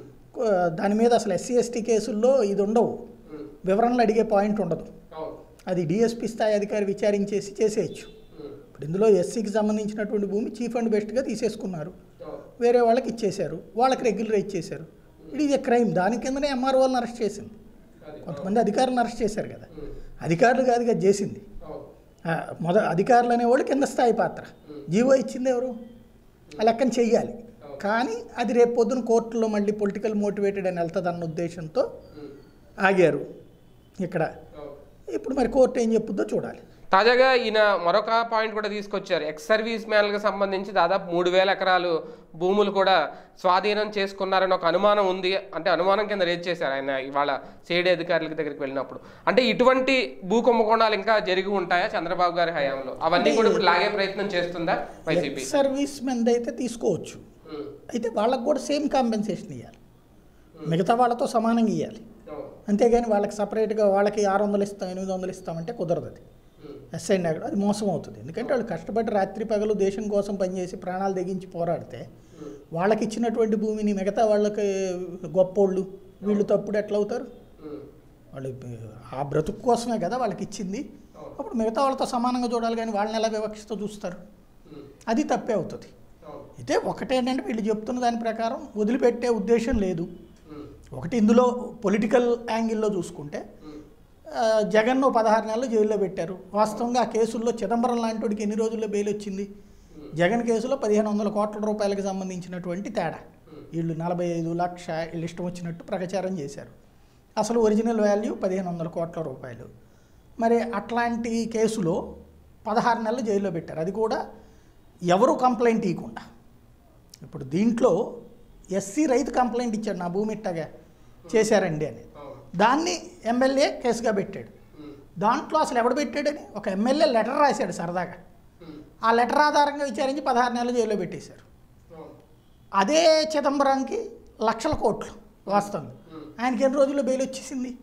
B: దాని మీద అసలు ఎస్సీ ఎస్టీ కేసుల్లో ఇది ఉండవు వివరణలు అడిగే పాయింట్ ఉండదు అది డిఎస్పీ స్థాయి అధికారి విచారించేసి చేసేయచ్చు ఇప్పుడు ఇందులో ఎస్సీకి సంబంధించినటువంటి భూమి చీఫ్ అండ్ బెస్ట్గా తీసేసుకున్నారు వేరే వాళ్ళకి ఇచ్చేశారు వాళ్ళకి రెగ్యులర్ ఇచ్చేశారు ఇది ఇది క్రైమ్ దాని కిందనే ఎంఆర్ వాళ్ళని అరెస్ట్ చేసింది కొంతమంది అధికారులను అరెస్ట్ చేశారు కదా అధికారులు కాదు కదా చేసింది ఆ, మొద అధికారులు అనేవాళ్ళు కింద స్థాయి పాత్ర జీవో ఇచ్చింది ఎవరు ఆ లెక్కన చెయ్యాలి కానీ అది రేపు పొద్దున కోర్టులో మళ్ళీ పొలిటికల్ మోటివేటెడ్ అని వెళ్తుంది అన్న ఉద్దేశంతో ఆగారు ఇక్కడ ఇప్పుడు మరి కోర్టు ఏం చెప్పుద్దో చూడాలి
A: తాజాగా ఈయన మరొక పాయింట్ కూడా తీసుకొచ్చారు ఎక్స్ సర్వీస్ మ్యాన్లకు సంబంధించి దాదాపు మూడు వేల ఎకరాలు భూములు కూడా స్వాధీనం చేసుకున్నారని ఒక అనుమానం ఉంది అంటే అనుమానం కింద రేజ్ చేశారు ఆయన ఇవాళ సిఐడి అధికారుల దగ్గరికి వెళ్ళినప్పుడు అంటే ఇటువంటి భూ కుంభకోణాలు ఇంకా జరిగి ఉంటాయా చంద్రబాబు గారి హయాంలో అవన్నీ కూడా ఇప్పుడు లాగే ప్రయత్నం చేస్తుందా వైసీపీ
B: సర్వీస్ మెన్ అయితే తీసుకోవచ్చు అయితే వాళ్ళకు కూడా సేమ్ కాంపెన్సేషన్ ఇవ్వాలి మిగతా వాళ్ళతో సమానంగా ఇవ్వాలి అంతేగాని వాళ్ళకి సపరేట్గా వాళ్ళకి ఆరు వందలు ఇస్తాం ఎనిమిది వందలు ఇస్తామంటే కుదరదు అది ఎస్ఐన్ అక్కడ అది మోసం అవుతుంది ఎందుకంటే వాళ్ళు కష్టపడి రాత్రి పగలు దేశం కోసం పనిచేసి ప్రాణాలు తెగించి పోరాడితే వాళ్ళకి ఇచ్చినటువంటి భూమిని మిగతా వాళ్ళకి గొప్పోళ్ళు వీళ్ళు తప్పుడు ఎట్లా అవుతారు వాళ్ళు ఆ బ్రతుకు కోసమే కదా వాళ్ళకి ఇచ్చింది అప్పుడు మిగతా వాళ్ళతో సమానంగా చూడాలి కానీ వాళ్ళని ఎలా వివక్షతో చూస్తారు అది తప్పే అవుతుంది అయితే ఒకటేంటంటే వీళ్ళు చెప్తున్న దాని ప్రకారం వదిలిపెట్టే ఉద్దేశం లేదు ఒకటి ఇందులో పొలిటికల్ యాంగిల్లో చూసుకుంటే ఆ, జగన్ను పదహారు నెలలు జైల్లో పెట్టారు వాస్తవంగా ఆ కేసుల్లో చిదంబరం లాంటి వాడికి ఎన్ని రోజుల్లో బెయిల్ వచ్చింది జగన్ కేసులో పదిహేను వందల కోట్ల రూపాయలకు సంబంధించినటువంటి తేడా వీళ్ళు నలభై ఐదు లక్ష వీళ్ళు ఇష్టం వచ్చినట్టు ప్రచారం చేశారు అసలు ఒరిజినల్ వాల్యూ పదిహేను వందల కోట్ల రూపాయలు మరి అట్లాంటి కేసులో పదహారు నెలలు జైల్లో పెట్టారు అది కూడా ఎవరు కంప్లైంట్ ఇవ్వకుండా ఇప్పుడు దీంట్లో ఎస్సీ రైతు కంప్లైంట్ ఇచ్చాడు నా భూమి ఇట్టగా చేశారండి అని దాన్ని ఎమ్మెల్యే కేసుగా పెట్టాడు దాంట్లో అసలు ఎవడు పెట్టాడని ఒక ఎమ్మెల్యే లెటర్ రాశాడు సరదాగా ఆ లెటర్ ఆధారంగా విచారించి పదహారు నెలలు జైల్లో పెట్టేశారు అదే చిదంబరంకి లక్షల కోట్లు వాస్తవంగా ఆయనకి ఎన్ని రోజుల్లో బెయిల్ వచ్చేసింది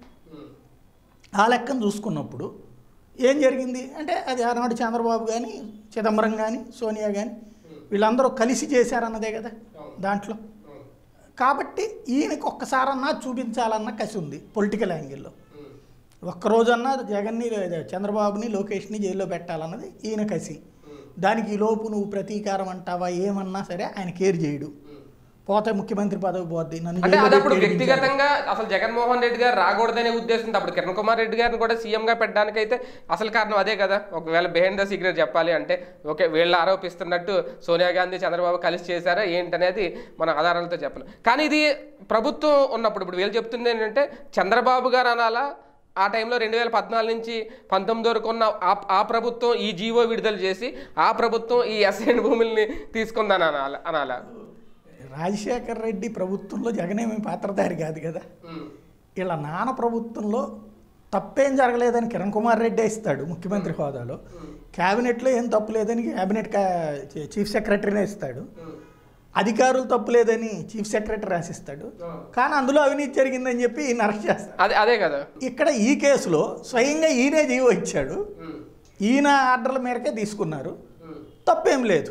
B: ఆ లెక్కను చూసుకున్నప్పుడు ఏం జరిగింది అంటే అది ఆనాడు చంద్రబాబు కానీ చిదంబరం కానీ సోనియా కానీ వీళ్ళందరూ కలిసి చేశారన్నదే కదా దాంట్లో కాబట్టి ఈయనకి ఒక్కసారన్నా చూపించాలన్న కసి ఉంది పొలిటికల్ యాంగిల్లో ఒక్కరోజన్నా జగన్ని అదే చంద్రబాబుని లోకేష్ని జైల్లో పెట్టాలన్నది ఈయన కసి దానికి ఈ లోపు నువ్వు ప్రతీకారం అంటావా ఏమన్నా సరే ఆయన కేర్ చేయడు పోతే ముఖ్యమంత్రి పదవి పోద్ది నన్ను
A: అంటే
B: జైల్లో
A: అది అప్పుడు
B: పెట్టి ఏడిపించారు.
A: వ్యక్తిగతంగా అసలు జగన్మోహన్ రెడ్డి గారు రాకూడదనే ఉద్దేశంతో అప్పుడు కిరణ్ కుమార్ రెడ్డి గారిని కూడా సీఎం గా పెట్టడానికి అయితే అసలు కారణం అదే కదా ఒకవేళ బిహైండ్ ద సీక్రెట్ చెప్పాలి అంటే ఓకే వీళ్ళు ఆరోపిస్తున్నట్టు సోనియా గాంధీ చంద్రబాబు కలిసి చేశారా ఏంటనేది మన ఆధారాలతో చెప్పలేం కానీ ఇది ప్రభుత్వం ఉన్నప్పుడు ఇప్పుడు వీళ్ళు చెప్తుంది ఏంటంటే చంద్రబాబు గారు అనాలా ఆ టైంలో రెండు వేల పద్నాలుగు నుంచి పంతొమ్మిది వరకు ఉన్న ఆ- ఆ ప్రభుత్వం ఈ జీవో విడుదల చేసి ఆ ప్రభుత్వం ఈ ఎస్ఐన్ భూముల్ని తీసుకుందని అనాల అనాలా
B: రాజశేఖర్ రెడ్డి ప్రభుత్వంలో జగనేమి పాత్రధారి కాదు కదా వీళ్ళ నాన్న ప్రభుత్వంలో తప్పేం జరగలేదని కిరణ్ కుమార్ రెడ్డి ఇస్తాడు ముఖ్యమంత్రి హోదాలో క్యాబినెట్లో ఏం తప్పు లేదని క్యాబినెట్ కా- చీఫ్ సెక్రటరీనే ఇస్తాడు అధికారులు తప్పు లేదని చీఫ్ సెక్రటరీ రాసిస్తాడు కానీ అందులో అవినీతి జరిగిందని చెప్పి ఈయన అరెస్ట్ చేస్తాడు
A: అదే అదే కదా
B: ఇక్కడ ఈ కేసులో స్వయంగా ఈయనే జీవో ఇచ్చాడు ఈయన ఆర్డర్ల మేరకే తీసుకున్నారు తప్పేం లేదు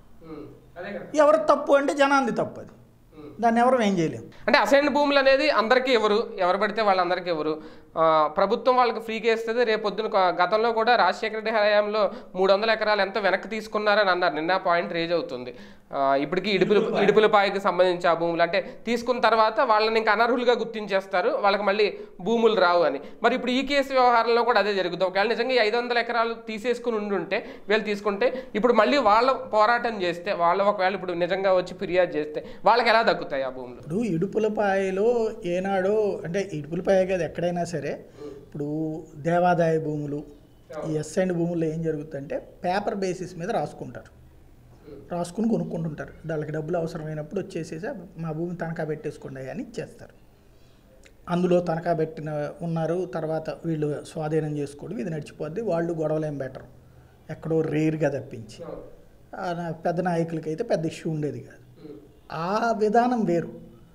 A: అదే కదా
B: ఎవరు తప్పు అంటే జనాంది తప్పు అది దాన్ని ఎవరు ఏం చేయలేము
A: అంటే అసైన్ భూములు అనేది అందరికీ ఎవరు ఎవరు పడితే వాళ్ళందరికీ ఎవరు ఆ, ప్రభుత్వం వాళ్ళకి ఫ్రీగా ఇస్తుంది రేపు పొద్దున కొ- గతంలో కూడా రాజశేఖర రెడ్డి హయాంలో మూడు వందల ఎకరాలు ఎంత వెనక్కి తీసుకున్నారని అన్నారు నిన్న పాయింట్ రేజ్ అవుతుంది ఆ, ఇప్పటికీ ఇడుపులు ఇడుపులపాయకి సంబంధించి ఆ భూములు అంటే తీసుకున్న తర్వాత వాళ్ళని ఇంకా అనర్హులుగా గుర్తించేస్తారు వాళ్ళకి మళ్ళీ భూములు రావు అని మరి ఇప్పుడు ఈ కేసు వ్యవహారంలో కూడా అదే జరుగుతుంది ఒకవేళ నిజంగా ఈ ఐదు వందల ఎకరాలు తీసేసుకుని ఉండుంటే వీళ్ళు తీసుకుంటే ఇప్పుడు మళ్ళీ వాళ్ళ పోరాటం చేస్తే వాళ్ళ ఒకవేళ ఇప్పుడు నిజంగా వచ్చి ఫిర్యాదు చేస్తే వాళ్ళకి ఎలా దక్కుతాయి ఆ భూములు
B: ఇప్పుడు ఇడుపులపాయలో ఏనాడో అంటే ఇడుపులపాయ కాదు ఎక్కడైనా సరే ఇప్పుడు దేవాదాయ భూములు ఈ ఎస్ఐండ్ భూముల్లో ఏం జరుగుతుందంటే పేపర్ బేసిస్ మీద రాసుకుంటారు రాసుకుని కొనుక్కుంటుంటారు వాళ్ళకి డబ్బులు అవసరమైనప్పుడు వచ్చేసేసి మా భూమి తనఖా పెట్టేసుకోండి అని ఇచ్చేస్తారు అందులో తనఖా పెట్టిన ఉన్నారు తర్వాత వీళ్ళు స్వాధీనం చేసుకోవడం ఇది నడిచిపోద్ది వాళ్ళు గొడవలు ఏం బెటర్ ఎక్కడో రేర్గా తప్పించి ఆ నా- పెద్ద నాయకులకి అయితే పెద్ద ఇష్యూ ఉండేది కాదు ఆ విధానం వేరు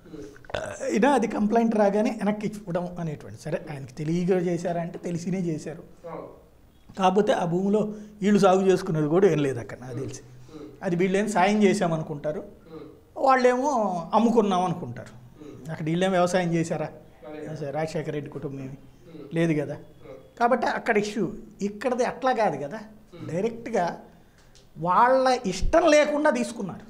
B: అయినా అది కంప్లైంట్ రాగానే వెనక్కి ఇవ్వడం అనేటువంటి సరే ఆయనకి తెలియగా చేశారంటే తెలిసినే చేశారు కాకపోతే ఆ భూమిలో వీళ్ళు సాగు చేసుకునేది కూడా ఏం లేదు అక్కడ నాకు తెలిసి అది వీళ్ళేం సాయం చేశామనుకుంటారు వాళ్ళేమో అమ్ముకున్నాం అనుకుంటారు అక్కడ వీళ్ళేం వ్యవసాయం చేశారా రాజశేఖర రెడ్డి కుటుంబం ఏమి లేదు కదా కాబట్టి అక్కడ ఇష్యూ ఇక్కడది అట్లా కాదు కదా డైరెక్ట్గా వాళ్ళ ఇష్టం లేకుండా తీసుకున్నారు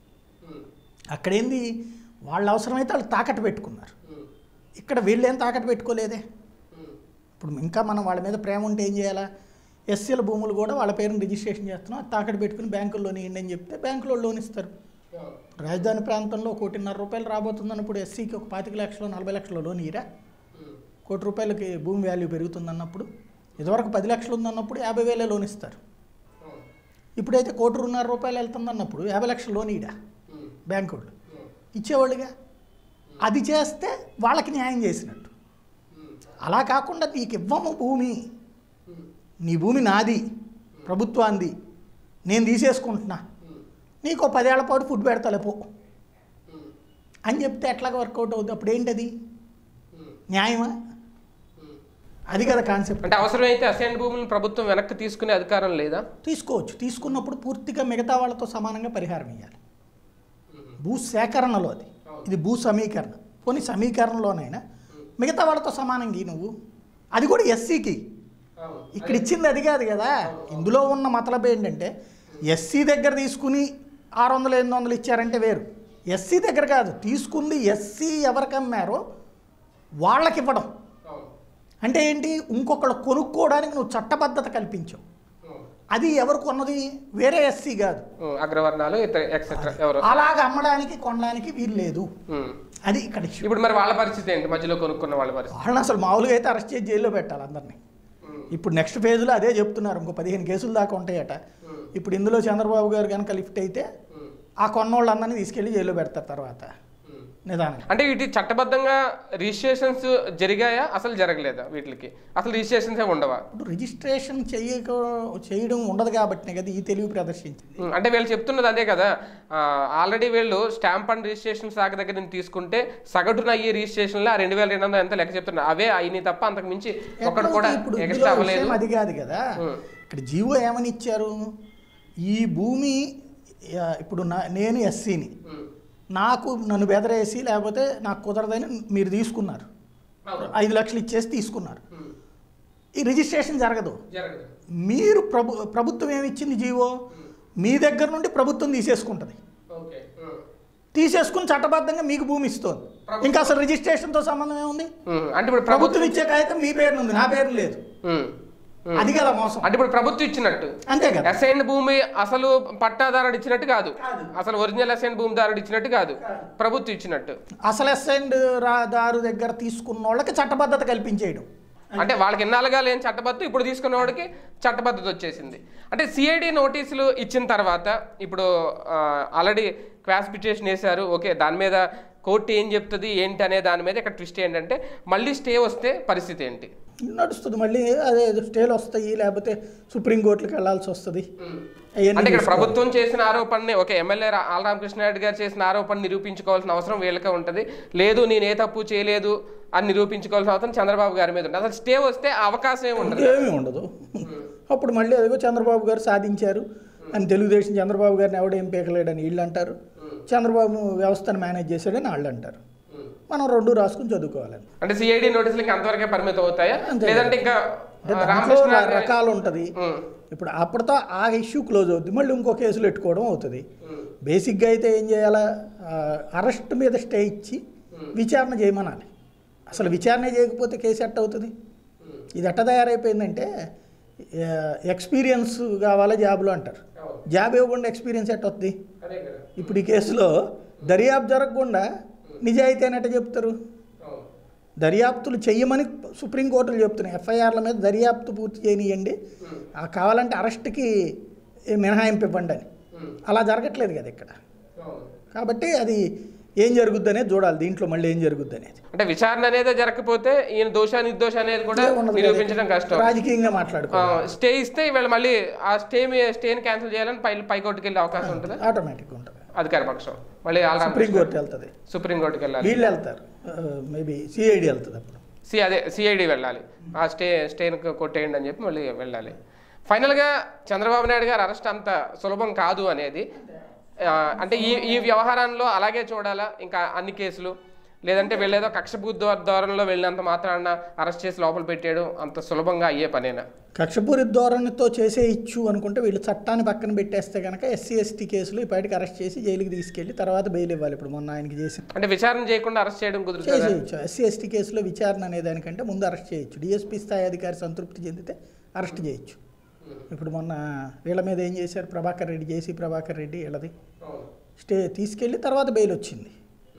B: అక్కడేంది వాళ్ళ అవసరమైతే వాళ్ళు తాకట్టు పెట్టుకున్నారు ఇక్కడ వీళ్ళేం తాకట్టు పెట్టుకోలేదే ఇప్పుడు ఇంకా మనం వాళ్ళ మీద ప్రేమ ఉంటే ఏం చేయాలా ఎస్సీల భూములు కూడా వాళ్ళ పేరుని రిజిస్ట్రేషన్ చేస్తున్నాం అది తాకట్టు పెట్టుకుని బ్యాంకుల్లో ఇవ్వండి అని చెప్తే బ్యాంకులో లోన్ ఇస్తారు రాజధాని ప్రాంతంలో కోటిన్నర రూపాయలు రాబోతుందని ఇప్పుడు ఎస్సీకి ఒక పాతిక లక్షలు నలభై లక్షలు లోన్ ఇరా కోటి రూపాయలకి భూమి వాల్యూ పెరుగుతుందన్నప్పుడు ఇదివరకు పది లక్షలు ఉందన్నప్పుడు యాభై వేలే లోన్ ఇస్తారు ఇప్పుడైతే కోటిన్నర రూపాయలు వెళ్తుందన్నప్పుడు యాభై లక్షలు లోన్ ఇడా బ్యాంకు వాళ్ళు ఇచ్చేవాళ్ళుగా అది చేస్తే వాళ్ళకి న్యాయం చేసినట్టు అలా కాకుండా నీకు ఇవ్వము భూమి నీ భూమి నాది ప్రభుత్వాంది నేను తీసేసుకుంటున్నా నీకు ఓ పదేళ్ల పాటు ఫుడ్ పెడతాలే పో అని చెప్తే ఎట్లాగ వర్కౌట్ అవుతుంది అప్పుడు ఏంటది న్యాయమా అది కదా కాన్సెప్ట్
A: అంటే అవసరమైతే అసైన్ భూములను ప్రభుత్వం వెనక్కి తీసుకునే అధికారం లేదా
B: తీసుకోవచ్చు తీసుకున్నప్పుడు పూర్తిగా మిగతా వాళ్ళతో సమానంగా పరిహారం ఇవ్వాలి భూ సేకరణలో అది ఇది భూ సమీకరణ పోనీ సమీకరణలోనైనా మిగతా వాళ్ళతో సమానంగా ఇయ్యి నువ్వు అది కూడా ఎస్సీకి ఇక్కడ ఇచ్చింది అది కాదు కదా ఇందులో ఉన్న మతలబ్ ఏంటంటే ఎస్సీ దగ్గర తీసుకుని ఆరు వందలు ఎనిమిది వందలు ఇచ్చారంటే వేరు ఎస్సీ దగ్గర కాదు తీసుకుంది ఎస్సీ ఎవరికి అమ్మారో వాళ్ళకి ఇవ్వడం అంటే ఏంటి ఇంకొకళ్ళు కొనుక్కోవడానికి నువ్వు చట్టబద్ధత కల్పించావు అది ఎవరు కొన్నది వేరే ఎస్సీ కాదు
A: ఉమ్, అగ్రవర్ణాలు ఇతర ఎక్సెట్రా ఎవరు
B: అలాగ అమ్మడానికి కొనడానికి వీలు లేదు
A: ఉమ్.
B: అది ఇక్కడ ఇష్యూ
A: ఇప్పుడు మరి వాళ్ళ పరిస్థితి ఏంటి మధ్యలో కొనుక్కున్న వాళ్ళ పరిస్థితి
B: వాళ్ళని అసలు మామూలుగా అయితే అరెస్ట్ చేసి జైల్లో పెట్టాలి అందరినీ
A: ఉమ్.
B: ఇప్పుడు నెక్స్ట్ ఫేజ్లో అదే చెప్తున్నారు ఇంకో పదిహేను కేసులు దాకా ఉంటాయట
A: ఉమ్.
B: ఇప్పుడు ఇందులో చంద్రబాబు గారు కనుక లిఫ్ట్ అయితే
A: ఉమ్.
B: ఆ కొన్నోళ్ళందరినీ తీసుకెళ్లి జైల్లో పెడతారు తర్వాత
A: ఉమ్.
B: నిదానం
A: అంటే వీటి చట్టబద్ధంగా రిజిస్ట్రేషన్స్ జరిగాయా అసలు జరగలేదా వీటికి అసలు రిజిస్ట్రేషన్స్ ఏమి ఉండవా
B: ఇప్పుడు రిజిస్ట్రేషన్ చేయక చేయడం ఉండదు కాబట్టి కదా ఈ తెలివి ప్రదర్శించింది
A: ఉమ్, అంటే వీళ్ళు చెప్తున్నది అదే కదా ఆల్రెడీ వీళ్ళు స్టాంప్ అండ్ రిజిస్ట్రేషన్ శాఖ దగ్గర నుంచి తీసుకుంటే సగటున అయ్యే రిజిస్ట్రేషన్లో రెండు వేల రెండు వందలు ఎంత లెక్క చెప్తున్నారు అవే అయినాయి తప్ప అంతకు మించి ఒకటి కూడా
B: ఇప్పుడు ఇందులో
A: ఎక్స్ట్రా అవ్వలేదు
B: విషయం అది కాదు కదా
A: ఉమ్.
B: ఇక్కడ జీవో ఏమని ఇచ్చారు ఈ భూమి ఆ, ఇప్పుడు నా నేను ఎస్సీని
A: ఉమ్.
B: నాకు నన్ను బెదరేసి లేకపోతే నాకు కుదరదని మీరు తీసుకున్నారు
A: అవును.
B: ఐదు లక్షలు ఇచ్చేసి తీసుకున్నారు
A: ఉమ్.
B: ఈ రిజిస్ట్రేషన్ జరగదు
A: జరగదు
B: మీరు ప్రభు ప్రభుత్వం ఏమి ఇచ్చింది జీవో మీ దగ్గర నుండి ప్రభుత్వం తీసేసుకుంటుంది
A: ఓకే ఉమ్.
B: తీసేసుకుని చట్టబద్ధంగా మీకు భూమి ఇస్తుంది ఇంకా అసలు రిజిస్ట్రేషన్తో సంబంధం ఏముంది
A: ఉమ్, అంటే ఇప్పుడు ప్రభుత్వం
B: ప్రభుత్వం ఇచ్చే కాగితం మీ పేరు ఉంది నా పేరు లేదు
A: ఉమ్, ఉమ్.
B: అది కదా మోసం
A: అంటే ఇప్పుడు ప్రభుత్వం ఇచ్చినట్టు
B: అంతే కదా
A: అసైన్ భూమి అసలు పట్టాదారుడు ఇచ్చినట్టు కాదు
B: కాదు.
A: అసలు ఒరిజినల్ అసైన్ భూమిదారుడు ఇచ్చినట్టు కాదు ప్రభుత్వం ఇచ్చినట్టు
B: అసలు అసెండ్ దారు దగ్గర తీసుకున్న వాళ్ళకి చట్టబద్ధత కల్పించేయడం
A: అంటే వాళ్ళకి ఎన్నాళ్ళుగా లేని చట్టబద్ధత ఇప్పుడు తీసుకున్న వాడికి చట్టబద్ధత వచ్చేసింది అంటే సిఐడి నోటీసులు ఇచ్చిన తర్వాత ఇప్పుడు ఆల్రెడీ క్లాసిఫికేషన్ వేశారు ఓకే దాని మీద కోర్టు ఏం చెప్తుంది ఏంటి అనే దాని మీద ఇక్కడ ట్విస్ట్ ఏంటంటే మళ్ళీ స్టే వస్తే పరిస్థితి ఏంటి
B: నడుస్తుంది మళ్ళీ అదే స్టేలు వస్తాయి లేకపోతే సుప్రీంకోర్టులకు వెళ్ళాల్సి వస్తుంది అవన్నీ
A: అంటే ఇక్కడ
B: చూసుకోవాలి.
A: ప్రభుత్వం చేసిన ఆరోపణని ఒక ఎమ్మెల్యే రా- ఆల రామకృష్ణారెడ్డి గారు చేసిన ఆరోపణ నిరూపించుకోవాల్సిన అవసరం వీళ్ళకే ఉంటుంది లేదు నేను ఏ తప్పు చేయలేదు అని నిరూపించుకోవాల్సిన అవసరం చంద్రబాబు గారి మీద ఉంటుంది అసలు స్టే వస్తే ఆ అవకాశం ఏమి ఉండదు
B: ఏమీ ఉండదు అప్పుడు మళ్ళీ అదిగో చంద్రబాబు గారు సాధించారు అని తెలుగుదేశం చంద్రబాబు గారిని ఎవడేం పీకలేడని వీళ్ళు అంటారు చంద్రబాబు వ్యవస్థను మేనేజ్ చేశాడని వాళ్ళు అంటారు మనం రెండు రాసుకుని చదువుకోవాలని
A: అంటే సిఐడి నోటీసులకి అంతవరకే పరిమితం అవుతాయా
B: అంతే.
A: లేదంటే ఇంకా
B: అంటే
A: ఆ,
B: దాంట్లో
A: రామకృష్ణారెడ్డి
B: రకాలు ఉంటుంది
A: ఉమ్,
B: ఇప్పుడు అప్పటితో ఆ ఇష్యూ క్లోజ్ అవుతుంది మళ్ళీ ఇంకో కేసులు పెట్టుకోవడం అవుతుంది
A: ఉమ్,
B: బేసిక్గా అయితే ఏం చేయాలా అరెస్ట్ మీద స్టే ఇచ్చి విచారణ చేయమనాలి అసలు విచారణ చేయకపోతే కేసు ఎట్ట అవుతుంది
A: ఉమ్.
B: ఇది ఎట్ట తయారైపోయిందంటే ఎక్స్పీరియన్స్ కావాలా జాబ్లో అంటారు
A: అవును.
B: జాబ్ ఇవ్వకుండా ఎక్స్పీరియన్స్ ఎట్ట వస్తుంది
A: అదే కదా
B: ఇప్పుడు ఈ కేసులో దర్యాప్తు జరగకుండా నిజాయితీ అని ఎట్ట చెప్తారు
A: అవును.
B: దర్యాప్తులు చెయ్యమని సుప్రీంకోర్టులు చెప్తున్నాయి ఎఫ్ఐఆర్ల మీద దర్యాప్తు పూర్తి చేయనియండి
A: ఉమ్,
B: ఆ కావాలంటే అరెస్ట్కి మినహాయింపు ఇవ్వండి అని
A: ఉమ్,
B: అలా జరగట్లేదు కదా ఇక్కడ
A: అవును.
B: కాబట్టి అది ఏం జరుగుద్ది అనేది చూడాలి దీంట్లో మళ్ళీ ఏం జరుగుద్ది అనేది
A: అంటే విచారణ అనేది జరగకపోతే ఈయన దోష నిర్దోష అనేది కూడా
B: ఉండదు కదా.
A: నిరూపించడం కష్టం
B: రాజకీయంగా మాట్లాడుకో
A: స్టే ఇస్తే వీళ్ళు మళ్ళీ ఆ స్టే స్టేని క్యాన్సిల్ చేయాలని పై పైకోర్టుకి వెళ్ళే అవకాశం ఉంటుంది
B: ఆటోమేటిక్గా ఉంటుంది
A: అధికార పక్షం మళ్ళీ ఆల్ రామకృష్ణ
B: సుప్రీంకోర్టు వెళ్తుంది
A: సుప్రీంకోర్టుకి వెళ్ళాలి
B: వీళ్ళు వెళ్తారు మేబీ సిఐడి వెళ్తుంది అప్పుడు
A: సి అదే సిఐడి వెళ్ళాలి ఆ స్టే స్టేని కొట్టేయండి అని చెప్పి మళ్ళీ వెళ్ళాలి ఫైనల్గా చంద్రబాబు నాయుడు గారు అరెస్ట్ అంత సులభం కాదు అనేది ఆ, అంటే ఈ ఈ వ్యవహారంలో అలాగే చూడాలా ఇంకా అన్ని కేసులు లేదంటే వీళ్ళేదో కక్షపూర్ ధోరణిలో వెళ్ళినంత మాత్రాన అరెస్ట్ చేసి లోపల పెట్టేయడం అంత సులభంగా అయ్యే పనేనా
B: కక్షపూరి ధోరణితో చేసే ఇచ్చు అనుకుంటే వీళ్ళు చట్టాన్ని పక్కన పెట్టేస్తే కనుక ఎస్సీ ఎస్టీ కేసులు ఇప్పటికి అరెస్ట్ చేసి జైలుకి తీసుకెళ్ళి తర్వాత బెయిల్ ఇవ్వాలి ఇప్పుడు మొన్న ఆయనకి చేసి
A: అంటే విచారణ చేయకుండా అరెస్ట్ చేయడం కుదురుతుందా
B: చేసేయచ్చు ఎస్సీ ఎస్టీ కేసులో విచారణ అనే దానికంటే ముందు అరెస్ట్ చేయొచ్చు డిఎస్పీ స్థాయి అధికారి సంతృప్తి చెందితే అరెస్ట్ చేయొచ్చు ఇప్పుడు మొన్న వీళ్ళ మీద ఏం చేశారు ప్రభాకర్ రెడ్డి జేసీ ప్రభాకర్ రెడ్డి వీళ్ళది స్టే తీసుకెళ్ళి తర్వాత బెయిల్ వచ్చింది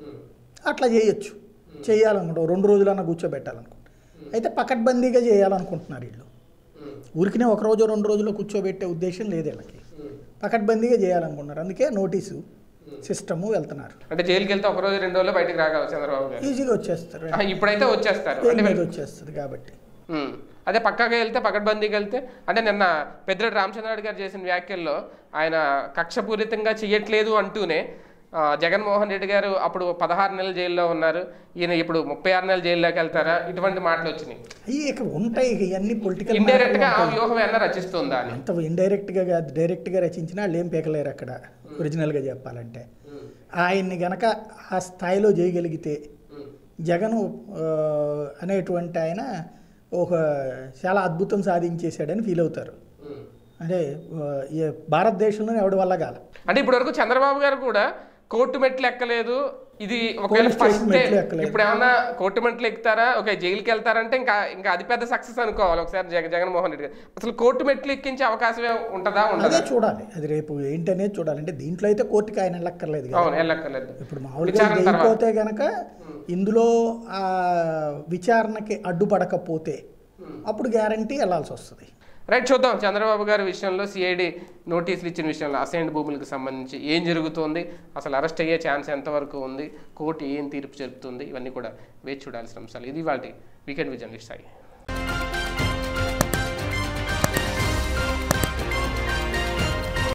B: అట్లా చేయొచ్చు చేయాలనుకుంటాం రెండు రోజులన్నా కూర్చోబెట్టాలనుకుంటాం అయితే పకడ్బందీగా చేయాలనుకుంటున్నారు వీళ్ళు ఊరికినే ఒక రోజు రెండు రోజుల్లో కూర్చోబెట్టే ఉద్దేశం లేదు వీళ్ళకి పకడ్బందీగా చేయాలనుకుంటున్నారు అందుకే నోటీసు సిస్టము వెళ్తున్నారు
A: అంటే జైలుకి వెళ్తే ఒక రోజు రెండు రోజులు బయటికి రాగలరు చంద్రబాబు గారు
B: ఈజీగా వచ్చేస్తారు
A: ఆ, ఇప్పుడైతే వచ్చేస్తారు
B: బెయిల్
A: అంటే
B: మీద వచ్చేస్తుంది కాబట్టి
A: ఉమ్. అదే పక్కాగా వెళ్తే పకడ్బందీకి వెళ్తే అంటే నిన్న పెద్దిరెడ్డి రామచంద్రారెడ్డి గారు చేసిన వ్యాఖ్యల్లో ఆయన కక్షపూరితంగా చేయట్లేదు అంటూనే ఆ, జగన్మోహన్ రెడ్డి గారు అప్పుడు పదహారు నెలలు జైల్లో ఉన్నారు ఈయన ఇప్పుడు ముప్పై ఆరు నెలలు జైల్లోకి వెళ్తారా ఇటువంటి మాటలు వచ్చినాయి
B: అవి ఇక ఉంటాయి ఇక ఇవన్నీ పొలిటికల్
A: ఇండైరెక్ట్ గా ఆ వ్యూహం ఏమన్నా రచిస్తుందా అని
B: అంత ఇండైరెక్ట్గా కాదు డైరెక్ట్గా రచించినా వాళ్ళు ఏం పీకలేరు అక్కడ ఒరిజినల్గా చెప్పాలంటే ఆయన్ని గనక ఆ స్థాయిలో చేయగలిగితే జగన్ అనేటువంటి ఆయన ఒక చాలా అద్భుతం సాధించేశాడని ఫీల్ అవుతారు అంటే ఆ, ఈ భారతదేశంలోనే ఎవడి వల్ల కాల
A: అంటే ఇప్పటివరకు చంద్రబాబు గారు కూడా కోర్టు మెట్లు ఎక్కలేదు ఇది ఒకవేళ
B: Police station
A: ఫస్ట్
B: మెట్లు ఎక్కలేదు.
A: ఇప్పుడు ఏమన్నా కోర్టు మెట్లు ఎక్కుతారా ఓకే జైలుకి వెళ్తారంటే ఇంకా ఇంకా అది పెద్ద సక్సెస్ అనుకోవాలి ఒకసారి జగ జగన్మోహన్ రెడ్డి గారు అసలు కోర్టు మెట్లు ఎక్కించే అవకాశమే ఉంటుందా
B: అదే
A: ఉండదా
B: చూడాలి అది రేపు ఏంటనేది చూడాలి అంటే దీంట్లో అయితే కోర్టుకి ఆయన వెళ్ళక్కర్లేదు కదా
A: అవును వెళ్ళక్కర్లేదు
B: ఇప్పుడు మామూలుగా
A: విచారణ
B: జైలుకి
A: తర్వాత
B: పోతే గనక ఇందులో ఆ విచారణకి అడ్డుపడకపోతే అప్పుడు గ్యారంటీ వెళ్ళాల్సి వస్తుంది
A: రైట్ చూద్దాం చంద్రబాబు గారి విషయంలో సిఐడి నోటీసులు ఇచ్చిన విషయంలో అసైన్డ్ భూములకు సంబంధించి ఏం జరుగుతోంది అసలు అరెస్ట్ అయ్యే ఛాన్స్ ఎంతవరకు ఉంది కోర్టు ఏం తీర్పు చెప్తుంది ఇవన్నీ కూడా వేచి చూడాల్సిన అంశాలు ఇది వాటి వీకెండ్ విజన్ లిస్ట్ సాయి